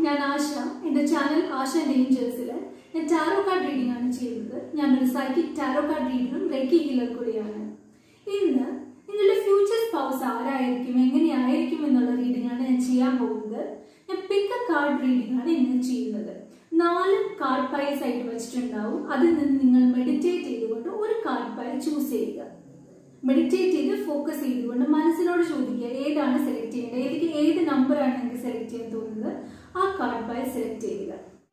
ഞാൻ ആശ എൻ്റെ ചാനൽ ആശ ഏഞ്ചൽസിൽ ഞാൻ ടാരോ കാർഡ് റീഡിംഗ് ആണ് ചെയ്യുന്നത് ഞാനൊരു സൈക്കിക് ടാരോ കാർഡ് റീഡറും റെക്കി ഹീലർ കൂടിയാണ് ഇന്ന് നിങ്ങളുടെ ഫ്യൂച്ചർ സ്പൗസ് ആരായിരിക്കും എങ്ങനെയായിരിക്കും എന്നുള്ള റീഡിംഗ് ആണ് ഞാൻ ചെയ്യാൻ പോകുന്നത് ഞാൻ പിക്ക് കാർഡ് റീഡിംഗ് ആണ് ഇന്ന് ചെയ്യുന്നത് നാല് കാർഡ് പൈസ് ആയിട്ട് വെച്ചിട്ടുണ്ടാവും അതിൽ നിന്ന് നിങ്ങൾ മെഡിറ്റേറ്റ് ചെയ്തുകൊണ്ട് ഒരു കാർഡ് പൈ ചൂസ് ചെയ്യുക മെഡിറ്റേറ്റ് ചെയ്ത് ഫോക്കസ് ചെയ്തുകൊണ്ട് മനസ്സിനോട് ചോദിക്കുക ഏതാണ് സെലക്ട് ചെയ്യേണ്ടത് ഏതൊക്കെ ഏത് നമ്പറാണ് നിങ്ങൾക്ക് സെലക്ട് ചെയ്യാൻ തോന്നുന്നത് ആ കാർഡ് പൈ സെലക്ട് ചെയ്യുക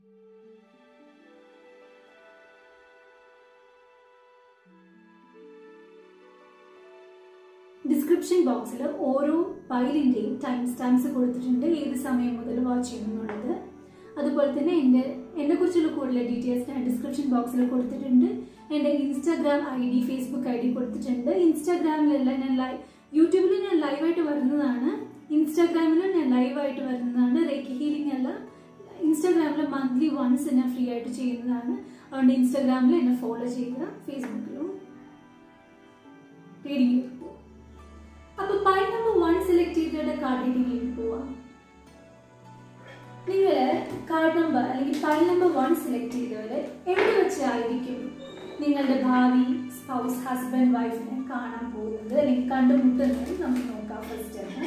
ഡിസ്ക്രിപ്ഷൻ ബോക്സിൽ ഓരോ ഫയലിൻ്റെയും ടൈം സ്റ്റാമ്പ്സ് കൊടുത്തിട്ടുണ്ട് ഏത് സമയം മുതൽ വാച്ച് ചെയ്യണമെന്നുള്ളത് അതുപോലെ തന്നെ എൻ്റെ എന്നെക്കുറിച്ചുള്ള കൂടുതൽ ഡീറ്റെയിൽസ് ഞാൻ ഡിസ്ക്രിപ്ഷൻ ബോക്സിൽ കൊടുത്തിട്ടുണ്ട് എൻ്റെ Instagram I D Facebook I D കൊടുത്തിട്ടുണ്ട് ഇൻസ്റ്റാഗ്രാമിലല്ല ഞാൻ ലൈവ് യൂട്യൂബിൽ ഞാൻ ലൈവായിട്ട് വരുന്നതാണ് ഇൻസ്റ്റാഗ്രാമിലും ഞാൻ ലൈവായിട്ട് വരുന്നതാണ് റേക്കി ഹീലിംഗ് അല്ല ഇൻസ്റ്റാഗ്രാമിൽ മന്ത്ലി വൺസ് ഞാൻ ഫ്രീ ആയിട്ട് ചെയ്യുന്നതാണ് അതുകൊണ്ട് ഇൻസ്റ്റാഗ്രാമിൽ എന്നെ ഫോളോ ചെയ്യുക ഫേസ്ബുക്കിലും റീഡിംഗ് അപ്പൊ പൈ നമ്പർ വൺ സെലക്ട് ചെയ്തിട്ട് കാർഡ് റീഡിംഗിലേക്ക് പോവാം നിങ്ങൾ കാർഡ് നമ്പർ അല്ലെങ്കിൽ പൈ നമ്പർ വൺ സെലക്ട് ചെയ്തവര് എവിടെ വെച്ചായിരിക്കും നിങ്ങളുടെ ഭാവി സ്പൗസ് ഹസ്ബൻഡ് വൈഫിനെ കാണാൻ പോകുന്നത് അല്ലെങ്കിൽ കണ്ടുമുട്ടുന്നത് നമുക്ക് നോക്കാം ഫസ്റ്റ് തന്നെ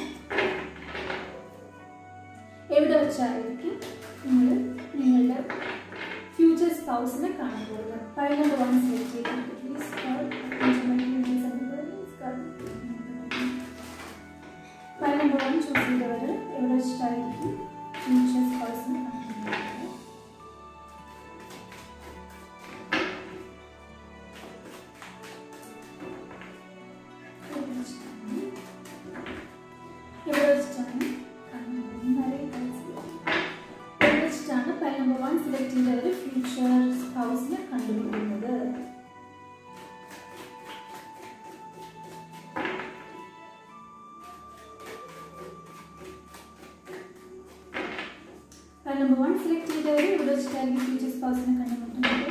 എവിടെ വെച്ചായിരിക്കും നിങ്ങൾ നിങ്ങളുടെ ഫ്യൂച്ചർ സ്പൗസിനെ കാണാൻ പോകുന്നത് പൈ നമ്പർ വൺ സെലക്ട് ചെയ്തിട്ട് please pile number one choose ചെയ്തവർ എവിടെ വെച്ചിട്ടായിരിക്കും ഫ്യൂച്ചർ സ്പൗസിനെ കാണാൻ പോകുന്നത് എവിടെ വെച്ചിട്ടാണ് എവിടെ വെച്ചിട്ടാണ് പൈ നമ്പർ വൺ സെലക്ട് ചെയ്തവർ ഫ്യൂച്ചർ സ്പൗസിനെ കണ്ടുപിടിക്കുന്നത് പൈ നമ്പർ വൺ സെലക്ട് ചെയ്തവർ എവിടെ വെച്ചിട്ടായിരിക്കും ഫ്യൂച്ചർ സ്പൗസിനെ കണ്ടുമുട്ടുന്നത്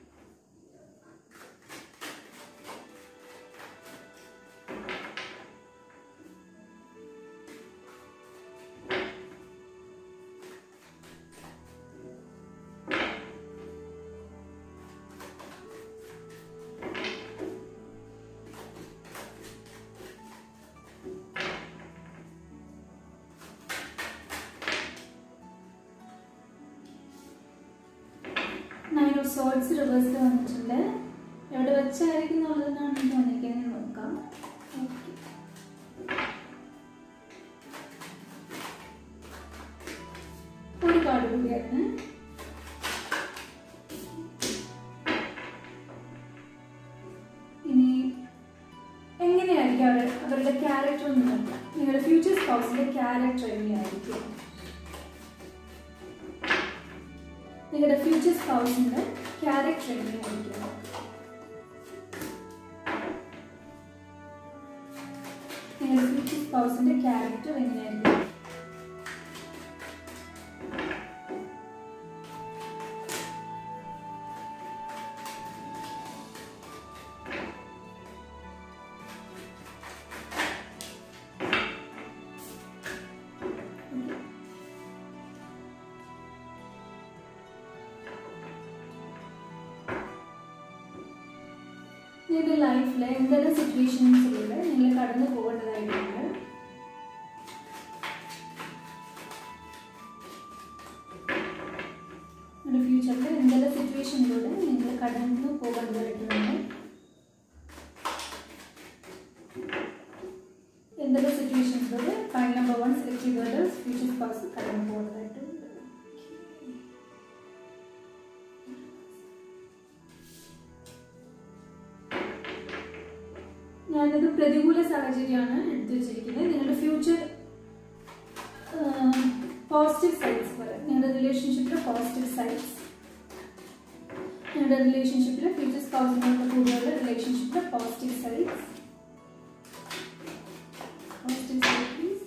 നയൻ ഓഫ് സോൾസ് റിവേഴ്സിൽ വന്നിട്ടുണ്ട് എവിടെ വെച്ചായിരിക്കും എന്നുള്ളതാണ് തോന്നിക്കുന്നത് നോക്കാം Okay. ഒരു കാർഡ് കൂടിയാണ് ഇനി എങ്ങനെയായിരിക്കും അവർ അവരുടെ ക്യാരക്ടർ എന്ന് നോക്കാം നിങ്ങളുടെ ഫ്യൂച്ചർ സ്പൗസിന്റെ ക്യാരക്ടർ എങ്ങനെയായിരിക്കും നിങ്ങളുടെ ഫ്യൂച്ചർ സ്പൗസിന്റെ ക്യാരക്ടർ എങ്ങനെയായിരിക്കും നിങ്ങളുടെ ഫ്യൂച്ചർ സ്പൗസിന്റെ ക്യാരക്ടർ എങ്ങനെയായിരിക്കും നിങ്ങളുടെ ലൈഫിൽ എന്തെല്ലാം സിറ്റുവേഷൻസിലൂടെ നിങ്ങൾ കടന്നു പോകേണ്ടതായിട്ടുണ്ട് നിങ്ങളുടെ ഫ്യൂച്ചറിൽ എന്തെല്ലാം സിറ്റുവേഷനിലൂടെ നിങ്ങൾ കടന്നു പോകേണ്ടതായിട്ടുണ്ട് എന്തെല്ലാം സിറ്റുവേഷൻസിലൂടെ ഫൈൻ നമ്പർ വൺ സെലക്ട് ചെയ്തവരുടെ ഫ്യൂച്ചർ സ്പാസ് കടന്നു പോകേണ്ടതായിട്ടുണ്ട് ഞാനത് പ്രതികൂല സാഹചര്യമാണ് എടുത്തു വെച്ചിരിക്കുന്നത് നിങ്ങളുടെ ഫ്യൂച്ചർ പോസിറ്റീവ് സൈഡ്സ് പറയാം നിങ്ങളുടെ റിലേഷൻഷിപ്പിലെ പോസിറ്റീവ് സൈഡ്സ് നിങ്ങളുടെ റിലേഷൻഷിപ്പിലെ ഫ്യൂച്ചർ സ്പൗസിനോട് കൂടെയുള്ള റിലേഷൻഷിപ്പിലെ positive sides positive side please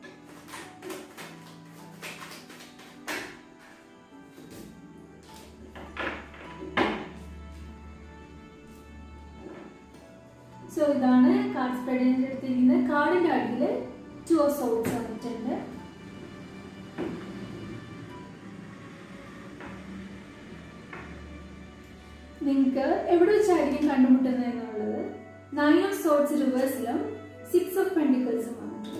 so ഇതാണ് കാർഡ് സ്പ്രെഡിൻ്റെ എടുത്തിരിക്കുന്നത് കാർഡിൻ്റെ അടിയിൽ ടു ഓഫ് സോൾസ് വന്നിട്ടുണ്ട് നിങ്ങൾക്ക് എവിടെ വെച്ചായിരിക്കും കണ്ടുമുട്ടുന്നത് എന്നുള്ളത് നയൻ ഓഫ് സോട്സ് റിവേഴ്സിലും സിക്സ് ഓഫ് പെൻഡിക്കിൾസും വന്നിട്ടുള്ളത്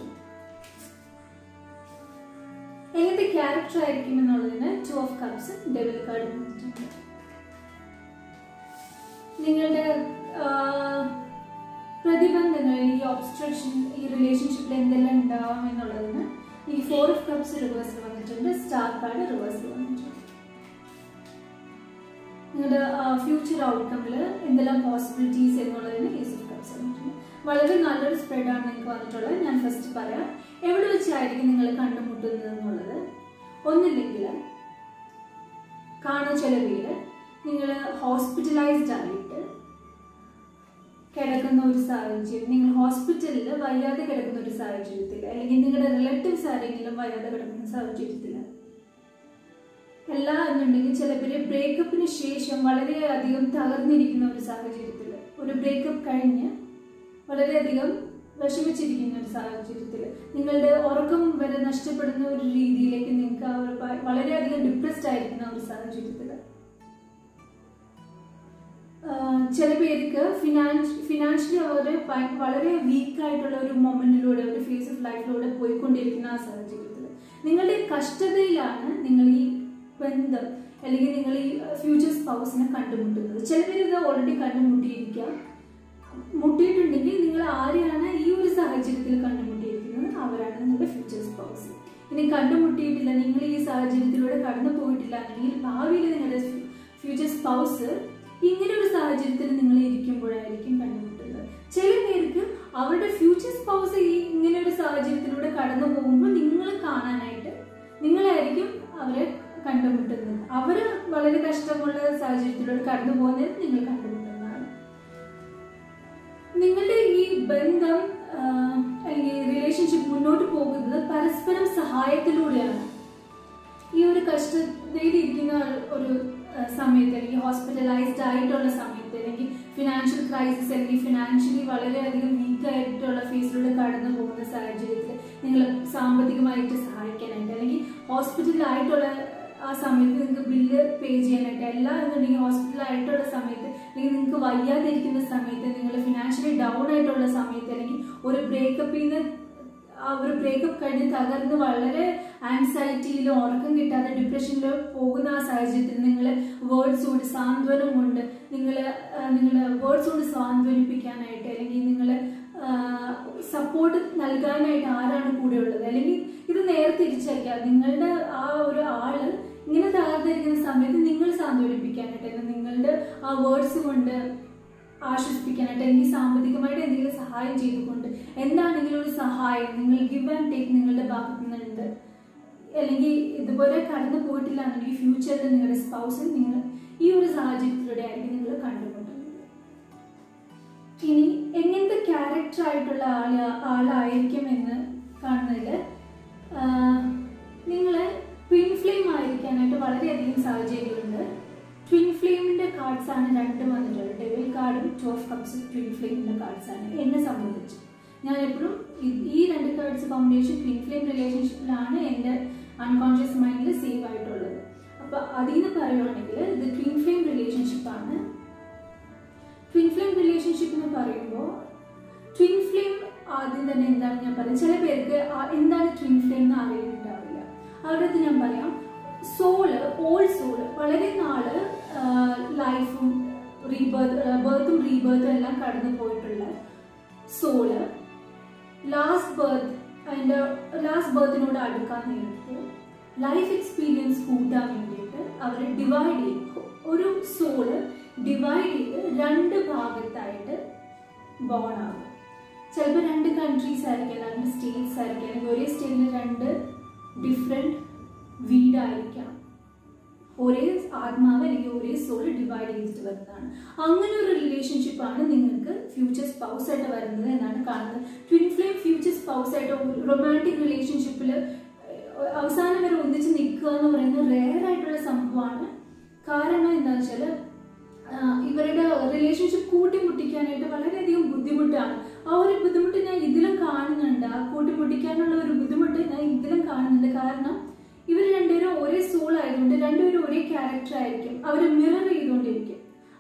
എങ്ങനത്തെ ക്യാരക്ടർ ആയിരിക്കും എന്നുള്ളതിന് two of cups devil card വന്നിട്ടുണ്ട് നിങ്ങളുടെ ആ, പ്രതിബന്ധങ്ങൾ ഈ ഒബ്സ്ട്രക്ഷൻ ഈ റിലേഷൻഷിപ്പിൽ എന്തെല്ലാം ഉണ്ടാവാം എന്നുള്ളതിന് ഈ ഫോർ ഓഫ് കപ്സ് റിവേഴ്സിൽ വന്നിട്ടുണ്ട് സ്റ്റാർ കാർഡ് റിവേഴ്സിൽ വന്നിട്ടുണ്ട് നിങ്ങളുടെ ഫ്യൂച്ചർ ഔട്ട്കമിൽ എന്തെല്ലാം പോസിബിലിറ്റീസ് എന്നുള്ളതിന് ഈസ് ഓഫ് കപ്സ് വന്നിട്ടുണ്ട് വളരെ നല്ലൊരു സ്പ്രെഡാണ് നിങ്ങൾക്ക് വന്നിട്ടുള്ളത് ഞാൻ ഫസ്റ്റ് പറയാം എവിടെ വെച്ചായിരിക്കും നിങ്ങൾ കണ്ടുമുട്ടുന്നത് എന്നുള്ളത് ഒന്നില്ലെങ്കിൽ കാണുന്ന ചില വീട് നിങ്ങൾ ഹോസ്പിറ്റലൈസ്ഡ് ആയിട്ട് കിടക്കുന്ന ഒരു സാഹചര്യം നിങ്ങൾ ഹോസ്പിറ്റലിൽ വയ്യാതെ കിടക്കുന്ന ഒരു സാഹചര്യത്തിൽ അല്ലെങ്കിൽ നിങ്ങളുടെ റിലേറ്റീവ്സ് ആരെങ്കിലും വയ്യാതെ കിടക്കുന്ന സാഹചര്യത്തിൽ അല്ല എന്നുണ്ടെങ്കിൽ ചിലപ്പോൾ ബ്രേക്കപ്പിന് ശേഷം വളരെയധികം തകർന്നിരിക്കുന്ന ഒരു സാഹചര്യത്തിൽ ഒരു ബ്രേക്കപ്പ് കഴിഞ്ഞ് വളരെയധികം വിഷമിച്ചിരിക്കുന്ന ഒരു സാഹചര്യത്തിൽ നിങ്ങളുടെ ഉറക്കം വരെ നഷ്ടപ്പെടുന്ന ഒരു രീതിയിലേക്ക് നിങ്ങൾക്ക് ആ ഒരു പ- വളരെയധികം ഡിപ്രസ്ഡ് ആയിരിക്കുന്ന ഒരു സാഹചര്യത്തിൽ ചില പേർക്ക് ഫിനാൻസ് ഫിനാൻഷ്യലി അവർ ഭയ- വളരെ വീക്ക് ആയിട്ടുള്ള ഒരു മൊമെന്റിലൂടെ ഒരു ഫേസ് ഓഫ് ലൈഫിലൂടെ പോയിക്കൊണ്ടിരിക്കുന്ന ആ സാഹചര്യത്തിൽ നിങ്ങളുടെ കഷ്ടതയിലാണ് നിങ്ങൾ ഈ ബന്ധം അല്ലെങ്കിൽ നിങ്ങൾ ഈ ഫ്യൂച്ചർ സ്പൗസിനെ കണ്ടുമുട്ടുന്നത് ചില പേര് ഇത് ഓൾറെഡി കണ്ടുമുട്ടിയിരിക്കുക മുട്ടിയിട്ടുണ്ടെങ്കിൽ നിങ്ങൾ ആരെയാണ് ഈ ഒരു സാഹചര്യത്തിൽ കണ്ടുമുട്ടിയിരിക്കുന്നത് അവരാണ് നിങ്ങളുടെ ഫ്യൂച്ചർ സ്പൗസ് ഇനി കണ്ടുമുട്ടിയിട്ടില്ല നിങ്ങൾ ഈ സാഹചര്യത്തിലൂടെ കടന്നു പോയിട്ടില്ല അല്ലെങ്കിൽ ഭാവിയിൽ നിങ്ങളുടെ ഫ്യൂച്ചർ സ്പൗസ് ഇങ്ങനെ ഒരു സാഹചര്യത്തിൽ നിങ്ങൾ ഇരിക്കുമ്പോഴായിരിക്കും കണ്ടുമുട്ടുന്നത് ചില പേർക്ക് അവരുടെ ഫ്യൂച്ചർ സ്പൗസ് ഈ ഇങ്ങനെ ഒരു സാഹചര്യത്തിലൂടെ കടന്നു പോകുമ്പോൾ നിങ്ങൾ കാണാനായിട്ട് നിങ്ങളായിരിക്കും അവരെ കണ്ടുമുട്ടുന്നത് അവര് വളരെ കഷ്ടമുള്ള സാഹചര്യത്തിലൂടെ കടന്നു പോകുന്നത് നിങ്ങൾ കണ്ടുമുട്ടുന്നതാണ് നിങ്ങളുടെ ഈ ബന്ധം ആ, അല്ലെങ്കിൽ റിലേഷൻഷിപ്പ് മുന്നോട്ട് പോകുന്നത് പരസ്പരം സഹായത്തിലൂടെയാണ് ഈ ഒരു കഷ്ടതയിൽ ഇരിക്കുന്ന ഒരു ആ, സമയത്ത് അല്ലെങ്കിൽ ഹോസ്പിറ്റലൈസ്ഡ് ആയിട്ടുള്ള സമയത്ത് അല്ലെങ്കിൽ ഫിനാൻഷ്യൽ ക്രൈസിസ് അല്ലെങ്കിൽ ഫിനാൻഷ്യലി വളരെയധികം വീക്ക് ആയിട്ടുള്ള ഫേസിലൂടെ കടന്നു പോകുന്ന സാഹചര്യത്തിൽ നിങ്ങൾ സാമ്പത്തികമായിട്ട് സഹായിക്കാനായിട്ട് അല്ലെങ്കിൽ ഹോസ്പിറ്റലായിട്ടുള്ള ആ സമയത്ത് നിങ്ങൾക്ക് ബില്ല് പേ ചെയ്യാനായിട്ട് അല്ല എന്നുണ്ടെങ്കിൽ ഹോസ്പിറ്റലായിട്ടുള്ള സമയത്ത് അല്ലെങ്കിൽ നിങ്ങൾക്ക് വയ്യാതിരിക്കുന്ന സമയത്ത് നിങ്ങൾ ഫിനാൻഷ്യലി ഡൗൺ ആയിട്ടുള്ള സമയത്ത് അല്ലെങ്കിൽ ഒരു ബ്രേക്കപ്പിൽ നിന്ന് ആ ഒരു ബ്രേക്കപ്പ് കഴിഞ്ഞ് തകർന്ന് വളരെ ആൻസൈറ്റിയിലും ഉറക്കം കിട്ടാതെ ഡിപ്രഷനിൽ പോകുന്ന ആ സാഹചര്യത്തിൽ നിങ്ങൾ വേർഡ്സ് കൊണ്ട് സാന്ത്വനം കൊണ്ട് നിങ്ങൾ നിങ്ങൾ വേർഡ്സ് കൊണ്ട് സാന്ത്വനിപ്പിക്കാനായിട്ട് അല്ലെങ്കിൽ നിങ്ങൾ സപ്പോർട്ട് നൽകാനായിട്ട് ആരാണ് കൂടെ ഉള്ളത് അല്ലെങ്കിൽ ഇത് നേരെ തിരിച്ചറിയാം നിങ്ങളുടെ ആ ഒരു ആള് ഇങ്ങനെ തകർന്നിരിക്കുന്ന സമയത്ത് നിങ്ങൾ സാന്ത്വനിപ്പിക്കാനായിട്ട് അല്ലെങ്കിൽ നിങ്ങളുടെ ആ വേർഡ്സ് കൊണ്ട് ആശ്വസിപ്പിക്കാനായിട്ട് അല്ലെങ്കിൽ സാമ്പത്തികമായിട്ട് എന്തെങ്കിലും സഹായം ചെയ്തുകൊണ്ട് എന്താണെങ്കിലും ഒരു സഹായം നിങ്ങൾ ഗിവ് ആൻഡ് ടേക്ക് നിങ്ങളുടെ ഭാഗത്തു നിന്നുണ്ട് അല്ലെങ്കിൽ ഇതുപോലെ കടന്നു പോയിട്ടില്ല എന്നുണ്ടെങ്കിൽ ഫ്യൂച്ചറിൽ നിങ്ങളുടെ സ്പൗസിൽ നിങ്ങൾ ഈ ഒരു സാഹചര്യത്തിലൂടെ ആയിരിക്കും നിങ്ങൾ കണ്ടുമുട്ടുന്നത് ഇനി എങ്ങനത്തെ ക്യാരക്ടർ ആയിട്ടുള്ള ആള് ആളായിരിക്കും എന്ന് കാണുന്നതിൽ നിങ്ങൾ ട്വിൻ ഫ്ലെയിം ആയിരിക്കാനായിട്ട് വളരെയധികം സാഹചര്യമുണ്ട് ട്വിൻ ഫ്ലെയിമിന്റെ കാർഡ്സ് ആണ് രണ്ടും വന്നിട്ടുള്ളത് ഡെവിൽ കാർഡും ടു ഓഫ് കപ്സ് ട്വിൻ ഫ്ലെയിമിന്റെ കാർഡ്സ് ആണ് എന്നെ സംബന്ധിച്ച് ഞാൻ എപ്പോഴും ഈ- ഈ രണ്ട് കാർഡ്സ് കോമ്പിനേഷൻ ട്വിൻ ഫ്ലെയിം റിലേഷൻഷിപ്പിലാണ് എൻ്റെ അൺകോൺഷ്യസ് മൈൻഡിൽ സേവ് ആയിട്ടുള്ളത് അപ്പൊ അതിൽ നിന്ന് പറയുവാണെങ്കിൽ ഇത് ട്വിൻ ഫ്ലെയിം റിലേഷൻഷിപ്പാണ് ട്വിൻ ഫ്ലെയിം റിലേഷൻഷിപ്പ് എന്ന് പറയുമ്പോൾ ട്വിൻ ഫ്ലെയിം ആദ്യം തന്നെ എന്താണ് ഞാൻ പറയാം ചില പേർക്ക് ആ എന്താണ് ട്വിൻ ഫ്ലെയിം എന്ന് അറിയുന്നുണ്ടാവില്ല അവരുടെ അടുത്ത് ഞാൻ പറയാം സോള് ഓൾഡ് സോള് വളരെ നാള് ലൈഫും റീബേർത്ത് ബർത്തും റീബേർത്തും എല്ലാം കടന്നു പോയിട്ടുള്ള സോള് ലാസ്റ്റ് ബർത്ത് അതിൻ്റെ ലാസ്റ്റ് ബർത്തിനോട് അടുക്കാൻ നേരത്ത് ലൈഫ് എക്സ്പീരിയൻസ് കൂട്ടാൻ വേണ്ടിയിട്ട് അവർ ഡിവൈഡ് ചെയ്യും ഒരു സോള് ഡിവൈഡ് ചെയ്ത് രണ്ട് ഭാഗത്തായിട്ട് ബോൺ ആകും ചിലപ്പോൾ രണ്ട് കൺട്രീസ് ആയിരിക്കാം രണ്ട് സ്റ്റേറ്റ്സ് ആയിരിക്കാം അല്ലെങ്കിൽ ഒരേ സ്റ്റേറ്റിൽ രണ്ട് ഡിഫറെൻറ്റ് വീടായിരിക്കാം ഒരേ ആത്മാവ് അല്ലെങ്കിൽ ഒരേ സോൾ ഡിവൈഡ് ചെയ്തിട്ട് വരുന്നതാണ് അങ്ങനെ ഒരു റിലേഷൻഷിപ്പാണ് നിങ്ങൾക്ക് ഫ്യൂച്ചർ സ്പൗസ് ആയിട്ട് വരുന്നത് എന്നാണ് കാണുന്നത് ട്വിൻ ഫ്ലെയിം ഫ്യൂച്ചർ സ്പൗസ് ആയിട്ട് റൊമാൻറ്റിക് റിലേഷൻഷിപ്പിൽ അവസാനം വരെ ഒന്നിച്ച് നിൽക്കുക എന്ന് പറയുന്നത് റെയർ ആയിട്ടുള്ള സംഭവമാണ് കാരണം എന്താ വെച്ചാൽ ഇവരുടെ റിലേഷൻഷിപ്പ് കൂട്ടിമുട്ടിക്കാനായിട്ട് വളരെയധികം ബുദ്ധിമുട്ടാണ് ആ ഒരു ബുദ്ധിമുട്ട് ഞാൻ ഇതിലും കാണുന്നുണ്ട് ആ കൂട്ടിമുട്ടിക്കാനുള്ള ഒരു ബുദ്ധിമുട്ട് ഞാൻ ഇതിലും കാണുന്നുണ്ട് കാരണം ഇവർ രണ്ടുപേരും ഒരേ സോൾ ആയതുകൊണ്ട് രണ്ടുപേരും ഒരേ ക്യാരക്ടർ ആയിരിക്കും അവർ മിറർ ചെയ്തുകൊണ്ടിരിക്കും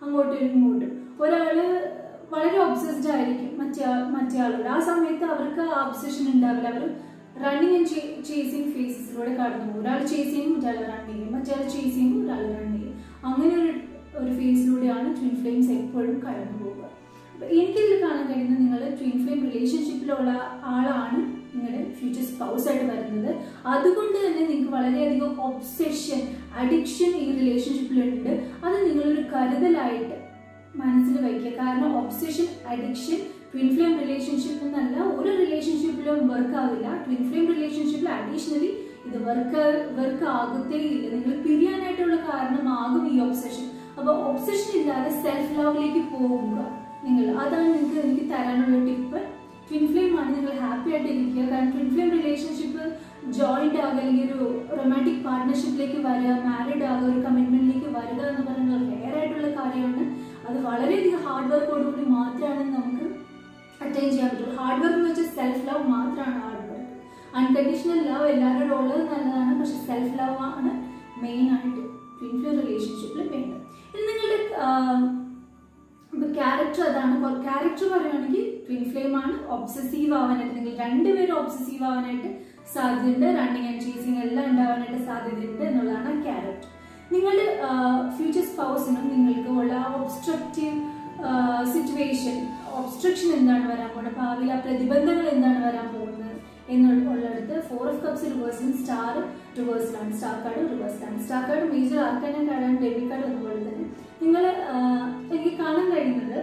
അങ്ങോട്ടും ഇങ്ങോട്ടും ഒരാള് വളരെ ഒബ്സസ്ഡ് ആയിരിക്കും മറ്റേ മറ്റേ ആളോട് ആ സമയത്ത് അവർക്ക് ആ ഒബ്സഷൻ ഉണ്ടാവില്ല അവർ റണ്ണിങ് ആൻഡ് ചേസിങ് ഫേസസിലൂടെ കടന്നു പോകും ഒരാൾ ചേസ് ചെയ്യും മറ്റേ റൺ ചെയ്യും മറ്റേ ചേസ് ചെയ്യും ഒരാൾ റൺ ചെയ്യും അങ്ങനെ ഒരു ഒരു ഫേസിലൂടെയാണ് ട്വിൻ ഫ്ലെയിംസ് എപ്പോഴും കടന്നു പോവുക അപ്പൊ എനിക്കിതിൽ കാണാൻ കഴിയുന്നത് നിങ്ങൾ ട്വിൻ ഫ്ലെയിം റിലേഷൻഷിപ്പിലുള്ള ആളാണ് നിങ്ങളുടെ ഫ്യൂച്ചർ സ്പൗസ് ആയിട്ട് വരുന്നത് അതുകൊണ്ട് തന്നെ നിങ്ങൾക്ക് വളരെയധികം ഒബ്സെഷൻ അഡിക്ഷൻ ഈ റിലേഷൻഷിപ്പിലുണ്ട് അത് നിങ്ങളൊരു കരുതലായിട്ട് മനസ്സിൽ വയ്ക്കുക കാരണം obsession addiction twin flame relationship എന്നല്ല ഒരു റിലേഷൻഷിപ്പിലും വർക്ക് ആവില്ല ട്വിൻ ഫ്ലെയിം റിലേഷൻഷിപ്പിൽ അഡീഷണലി ഇത് വർക്ക് വർക്ക് ആകത്തേ ഇല്ല നിങ്ങൾ പിരിയാനായിട്ടുള്ള കാരണമാകും ഈ ഒബ്സെഷൻ അപ്പോൾ ഒബ്സെഷൻ ഇല്ലാതെ സെൽഫ് ലവിലേക്ക് പോകുക നിങ്ങൾ അതാണ് നിങ്ങൾക്ക് എനിക്ക് തരാനുള്ള ടിപ്പ് ട്വിൻ ഫ്ലെയിം ആണ് നിങ്ങൾ ഹാപ്പി ആയിട്ട് ഇരിക്കുക കാരണം ട്വിൻ ഫ്ലെയിം റിലേഷൻഷിപ്പ് ജോയിന്റ് ആകുക അല്ലെങ്കിൽ ഒരു റൊമാൻറ്റിക് പാർട്ട്ണർഷിപ്പിലേക്ക് വരിക മാരീഡ് ആകുക ഒരു കമ്മിറ്റ്മെന്റിലേക്ക് വരിക എന്ന് പറയുന്നത് റെയർ ആയിട്ടുള്ള കാര്യമാണ് അത് വളരെയധികം ഹാർഡ് വർക്കോടുകൂടി മാത്രമാണ് നമുക്ക് അറ്റൈൻ ചെയ്യാൻ പറ്റുള്ളൂ ഹാർഡ് വർക്ക് എന്ന് വെച്ചാൽ സെൽഫ് ലവ് മാത്രമാണ് ഹാർഡ് വർക്ക് അൺകണ്ടീഷണൽ ലവ് എല്ലാവരുടെ ഉള്ളത് നല്ലതാണ് പക്ഷെ സെൽഫ് ലവ് ആണ് മെയിൻ ആയിട്ട് ട്വിൻ ഫ്ലെയിം റിലേഷൻഷിപ്പിൽ വേണ്ടത് ഇനി നിങ്ങളുടെ ക്യാരക്ടർ അതാണ് ക്യാരക്ടർ പറയുകയാണെങ്കിൽ ട്വിൻ ഫ്ലെയിം ആണ് ഒബ്സസീവ് ആവാനായിട്ട് നിങ്ങൾ രണ്ടുപേരും ഒബ്സസീവ് ആവാനായിട്ട് സാധ്യതയുണ്ട് റണ്ണിങ് ആൻഡ് ചേസിങ് എല്ലാം ഉണ്ടാവാനായിട്ട് സാധ്യതയുണ്ട് എന്നുള്ളതാണ് ക്യാരക്ടർ നിങ്ങളുടെ ഫ്യൂച്ചർ സ്പൗസിനും നിങ്ങൾക്ക് ഉള്ള ഒബ്സ്ട്രക്റ്റീവ് സിറ്റുവേഷൻ ഒബ്സ്ട്രക്ഷൻ എന്താണ് വരാൻ പോകുന്നത് ഭാവിയിൽ ആ പ്രതിബന്ധങ്ങൾ എന്താണ് വരാൻ പോകുന്നത് എന്നുള്ളിടത്ത് ഫോർ ഓഫ് കപ്സ് റിവേഴ്സിലും സ്റ്റാർ റിവേഴ്സിലാണ് സ്റ്റാർ കാർഡ് റിവേഴ്സിലാണ് സ്റ്റാർ കാർഡ് മേജർ ആർക്കാനും കാർഡാണ് ഡെബിറ്റ് കാർഡ് അതുപോലെ തന്നെ നിങ്ങൾ എനിക്ക് കാണാൻ കഴിയുന്നത്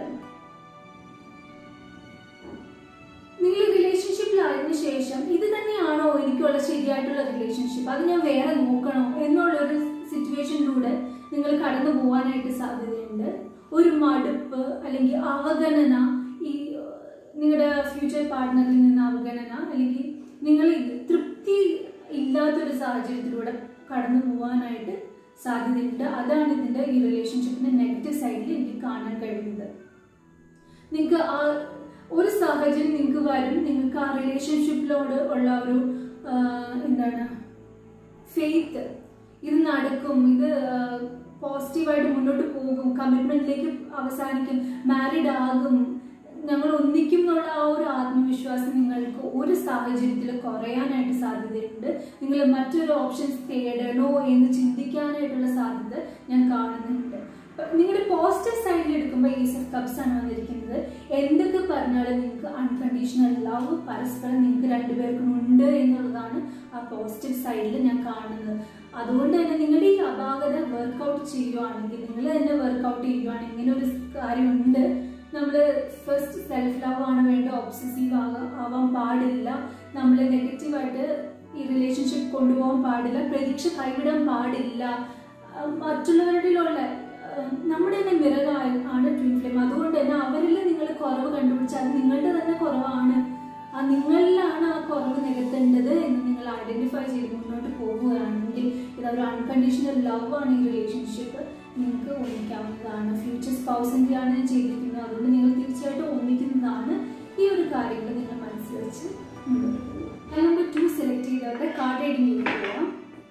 നിങ്ങൾ റിലേഷൻഷിപ്പിലായതിനു ശേഷം ഇത് തന്നെയാണോ എനിക്കുള്ള ശരിയായിട്ടുള്ള റിലേഷൻഷിപ്പ് അത് ഞാൻ വേറെ നോക്കണോ എന്നുള്ളൊരു സിറ്റുവേഷനിലൂടെ നിങ്ങൾ കടന്നു പോകാനായിട്ട് സാധ്യതയുണ്ട് ഒരു മടുപ്പ് അല്ലെങ്കിൽ അവഗണന ഈ നിങ്ങളുടെ ഫ്യൂച്ചർ പാർട്ട്ണറിൽ നിന്ന് അവഗണന അല്ലെങ്കിൽ നിങ്ങൾ ഇത് തൃപ്തി ഇല്ലാത്തൊരു സാഹചര്യത്തിലൂടെ കടന്നു പോകാനായിട്ട് സാധ്യതയുണ്ട് അതാണ് ഇതിന്റെ ഈ റിലേഷൻഷിപ്പിന്റെ നെഗറ്റീവ് സൈഡിൽ എനിക്ക് കാണാൻ കഴിയുന്നത് നിങ്ങൾക്ക് ആ ഒരു സാഹചര്യം നിങ്ങൾക്ക് വരും നിങ്ങൾക്ക് ആ റിലേഷൻഷിപ്പിലോട് ഉള്ള ഒരു ആ, എന്താണ് ഫെയ്ത്ത് ഇത് നടക്കും ഇത് പോസിറ്റീവായിട്ട് മുന്നോട്ട് പോകും കമ്മിറ്റ്മെന്റിലേക്ക് അവസാനിക്കും മാരീഡ് ആകും ഞങ്ങൾ ഒന്നിക്കും എന്നുള്ള ആ ഒരു ആത്മവിശ്വാസം നിങ്ങൾക്ക് ഒരു സാഹചര്യത്തിൽ കുറയാനായിട്ട് സാധ്യതയുണ്ട് നിങ്ങൾ മറ്റൊരു ഓപ്ഷൻസ് തേടണോ എന്ന് ചിന്തിക്കാനായിട്ടുള്ള സാധ്യത ഞാൻ കാണുന്നുണ്ട് അപ്പൊ നിങ്ങളുടെ പോസിറ്റീവ് സൈഡിൽ എടുക്കുമ്പോൾ ഈസ് ഓഫ് കപ്സ് ആണ് വന്നിരിക്കുന്നത് എന്തൊക്കെ പറഞ്ഞാലും നിങ്ങൾക്ക് അൺകണ്ടീഷണൽ ലവ് പരസ്പരം നിങ്ങൾക്ക് രണ്ടുപേർക്കും ഉണ്ട് എന്നുള്ളതാണ് ആ പോസിറ്റീവ് സൈഡിൽ ഞാൻ കാണുന്നത് അതുകൊണ്ട് തന്നെ നിങ്ങളുടെ ഈ അപാകത വർക്കൗട്ട് ചെയ്യുവാണെങ്കിൽ നിങ്ങൾ തന്നെ വർക്കൗട്ട് ചെയ്യുവാണെങ്കിൽ ഇങ്ങനെ ഒരു കാര്യമുണ്ട് നമ്മൾ ഫസ്റ്റ് സെൽഫ് ലവ് ആണ് വേണ്ട ഒബ്സസീവ് ആകാൻ ആവാൻ പാടില്ല നമ്മൾ നെഗറ്റീവായിട്ട് ഈ റിലേഷൻഷിപ്പ് കൊണ്ടുപോകാൻ പാടില്ല പ്രതീക്ഷ കൈവിടാൻ പാടില്ല ആ, മറ്റുള്ളവരിലുള്ള ആ, നമ്മുടെ തന്നെ മിറർ ആണ് ട്വിൻ ഫ്ലെയിം അതുകൊണ്ട് തന്നെ അവരിൽ നിങ്ങൾ കുറവ് കണ്ടുപിടിച്ചാൽ അത് നിങ്ങളുടെ തന്നെ കുറവാണ് ആ നിങ്ങളിലാണ് ആ കുറവ് നികത്തേണ്ടത് എന്ന് നിങ്ങൾ ഐഡന്റിഫൈ ചെയ്ത് മുന്നോട്ട് പോകുകയാണെങ്കിൽ ഇത് ഒരു അൺകണ്ടീഷണൽ ലവ് ആണ് ഈ റിലേഷൻഷിപ്പ് നിങ്ങൾക്ക് ഒന്നിക്കാവുന്നതാണ് ഫ്യൂച്ചർ സ്പൗസിൻ്റെ ആണ് ഞാൻ ചെയ്തിരിക്കുന്നത് അതുകൊണ്ട് നിങ്ങൾ തീർച്ചയായിട്ടും ഒന്നിക്കുന്നതാണ് ഈ ഒരു കാര്യങ്ങൾ നിങ്ങൾ മനസ്സിൽ വെച്ച് മുന്നോട്ട് പോകുക നമ്പർ ടു സെലക്ട് ചെയ്തവരുടെ കാർഡ് റൈഡിംഗിലേക്ക് പോകാം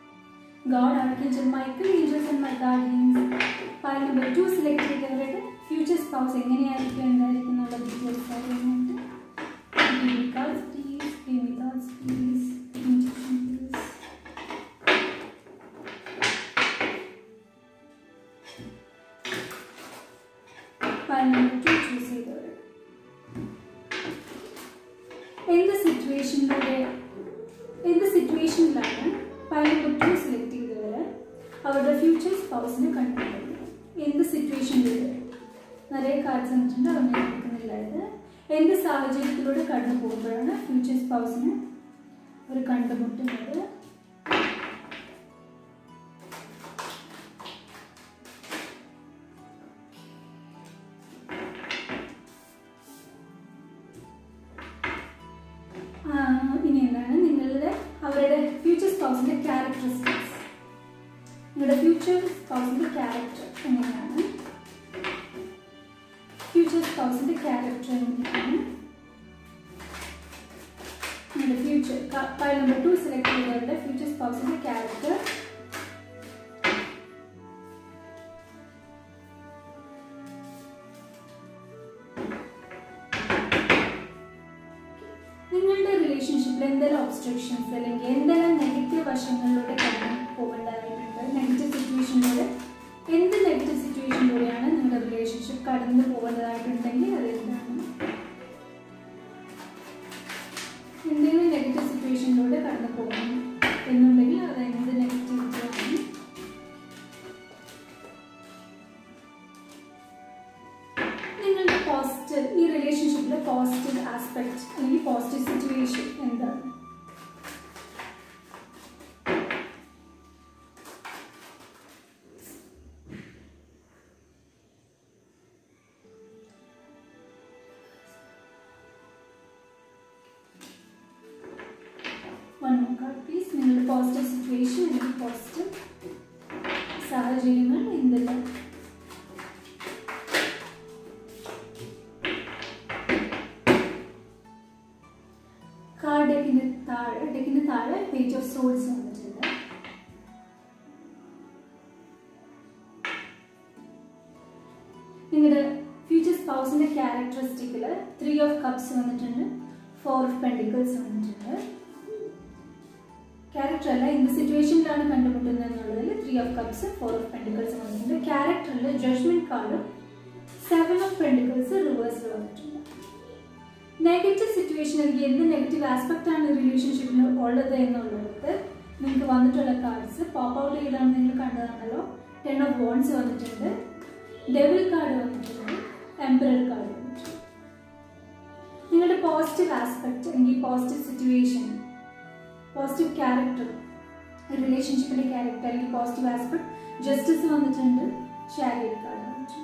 God archangel Michael angels and my guardians pile number two select ചെയ്തവരുടെ ഫ്യൂച്ചർ സ്പൗസ് എങ്ങനെയായിരിക്കും എന്തായിരിക്കും എന്നുള്ള ഡീറ്റെയിൽസ് അറിയാനായിട്ട് Give me cards, please. Give me cards, please. Intuition, please. File number two choose ചെയ്തവർ എന്ത് സിറ്റുവേഷനിലൂടെ എന്ത് സിറ്റുവേഷനിലാണ് ഫയൽ നമ്പർ ടു സെലക്ട് ചെയ്തവർ അവരുടെ ഫ്യൂച്ചർ സ്പൗസിനെ കണ്ടുപിടിക്കുന്നത് എന്ത് സിറ്റുവേഷനിലൂടെ നിറയെ കാർഡ്സ് വന്നിട്ടുണ്ട് അതൊന്നും ഞാൻ എടുക്കുന്നില്ല ഇത് എന്ത് സാഹചര്യത്തിലൂടെ കടന്നു പോകുമ്പോഴാണ് ഫ്യൂച്ചർ സ്പൗസിന് അവർ കണ്ടുമുട്ടുന്നത് ആ, ഇനി എന്താണ് നിങ്ങളുടെ അവരുടെ ഫ്യൂച്ചർ സ്പൗസിന്റെ ക്യാരക്ടറിസ്റ്റിക്സ് നിങ്ങളുടെ ഫ്യൂച്ചർ സ്പൗസിന്റെ ക്യാരക്ടർ എങ്ങനെയാണ് ഫ്യൂച്ചർ സ്പൗസിന്റെ ക്യാരക്ടർ എങ്ങനെയാണ് നിങ്ങളുടെ future pile number two select ചെയ്തവരുടെ ഫ്യൂച്ചർ സ്പൗസിന്റെ ക്യാരക്ടർ നിങ്ങളുടെ റിലേഷൻഷിപ്പിൽ എന്തെല്ലാം ഒബ്സ്ട്രക്ഷൻസ് അല്ലെങ്കിൽ എന്തെല്ലാം നെഗറ്റീവ് വശങ്ങളിലൂടെ കടന്നു പോകേണ്ടതായിട്ടുണ്ട് നെഗറ്റീവ് സിറ്റുവേഷനിലൂടെ എന്ത് നെഗറ്റീവ് സിറ്റുവേഷനിലൂടെയാണ് നിങ്ങളുടെ റിലേഷൻഷിപ്പ് കടന്നു പോകേണ്ടതായിട്ടുണ്ടെങ്കിൽ അത് എന്താണ് എന്തെങ്കിലും നെഗറ്റീവ് സിറ്റുവേഷനിലൂടെ കടന്നു പോകണം എന്നുണ്ടെങ്കിൽ അത് എന്ത് നെഗറ്റിവിറ്റിയാണ് നിങ്ങളുടെ പോസിറ്റീവ് ഈ റിലേഷൻഷിപ്പിലെ പോസിറ്റീവ് ആസ്പെക്ട് അല്ലെങ്കിൽ പോസിറ്റീവ് സിറ്റുവേഷൻ എന്താണ് വൺ മോർ കാർഡ് പ്ലീസ് നിങ്ങളുടെ പോസിറ്റീവ് സിറ്റുവേഷൻ അല്ലെങ്കിൽ പോസിറ്റീവ് സാഹചര്യങ്ങൾ എന്തെല്ലാം കാർഡ് ഡെക്കിന്റെ താഴെ ഡെക്കിന്റെ താഴെ പേജ് ഓഫ് സോൾസ് വന്നിട്ടുണ്ട് നിങ്ങളുടെ ഫ്യൂച്ചർ സ്പൗസിന്റെ ക്യാരക്ടറിസ്റ്റിക്കിൽ ത്രീ ഓഫ് കപ്സ് വന്നിട്ടുണ്ട് ഫോർ ഓഫ് പെൻഡിക്കിൾസ് വന്നിട്ടുണ്ട് ക്യാരക്ടർ അല്ല എന്ത് സിറ്റുവേഷനിലാണ് കണ്ടുമുട്ടുന്നത് എന്നുള്ളതിൽ three of cups four of pentacles വന്നിട്ടുണ്ട് ക്യാരക്ടറിൽ ജഡ്ജ്മെന്റ് കാർഡും സെവൻ ഓഫ് പെൻഡിക്കിൾസ് റിവേഴ്സിൽ വന്നിട്ടുണ്ട് നെഗറ്റീവ് സിറ്റുവേഷൻ അല്ലെങ്കിൽ എന്ത് നെഗറ്റീവ് ആസ്പെക്റ്റ് ആണ് റിലേഷൻഷിപ്പിൽ ഉള്ളത് എന്നുള്ളത് നിങ്ങൾക്ക് വന്നിട്ടുള്ള കാർഡ്സ് പോപ്പ് ഔട്ട് ചെയ്താണ് നിങ്ങൾ കണ്ടതാണല്ലോ ടെൻ ഓഫ് വോൺസ് വന്നിട്ടുണ്ട് ഡെവിൽ കാർഡ് വന്നിട്ടുണ്ട് എംപറർ കാർഡ് വന്നിട്ടുണ്ട് നിങ്ങളുടെ പോസിറ്റീവ് ആസ്പെക്ട് അല്ലെങ്കിൽ പോസിറ്റീവ് സിറ്റുവേഷൻ പോസിറ്റീവ് ക്യാരക്ടർ റിലേഷൻഷിപ്പിന്റെ ക്യാരക്ടർ അല്ലെങ്കിൽ പോസിറ്റീവ് ആസ്പെക്ട് ജസ്റ്റിസ് വന്നിട്ടുണ്ട് ചാരിയറ്റ് കാർഡ് വന്നിട്ടുണ്ട്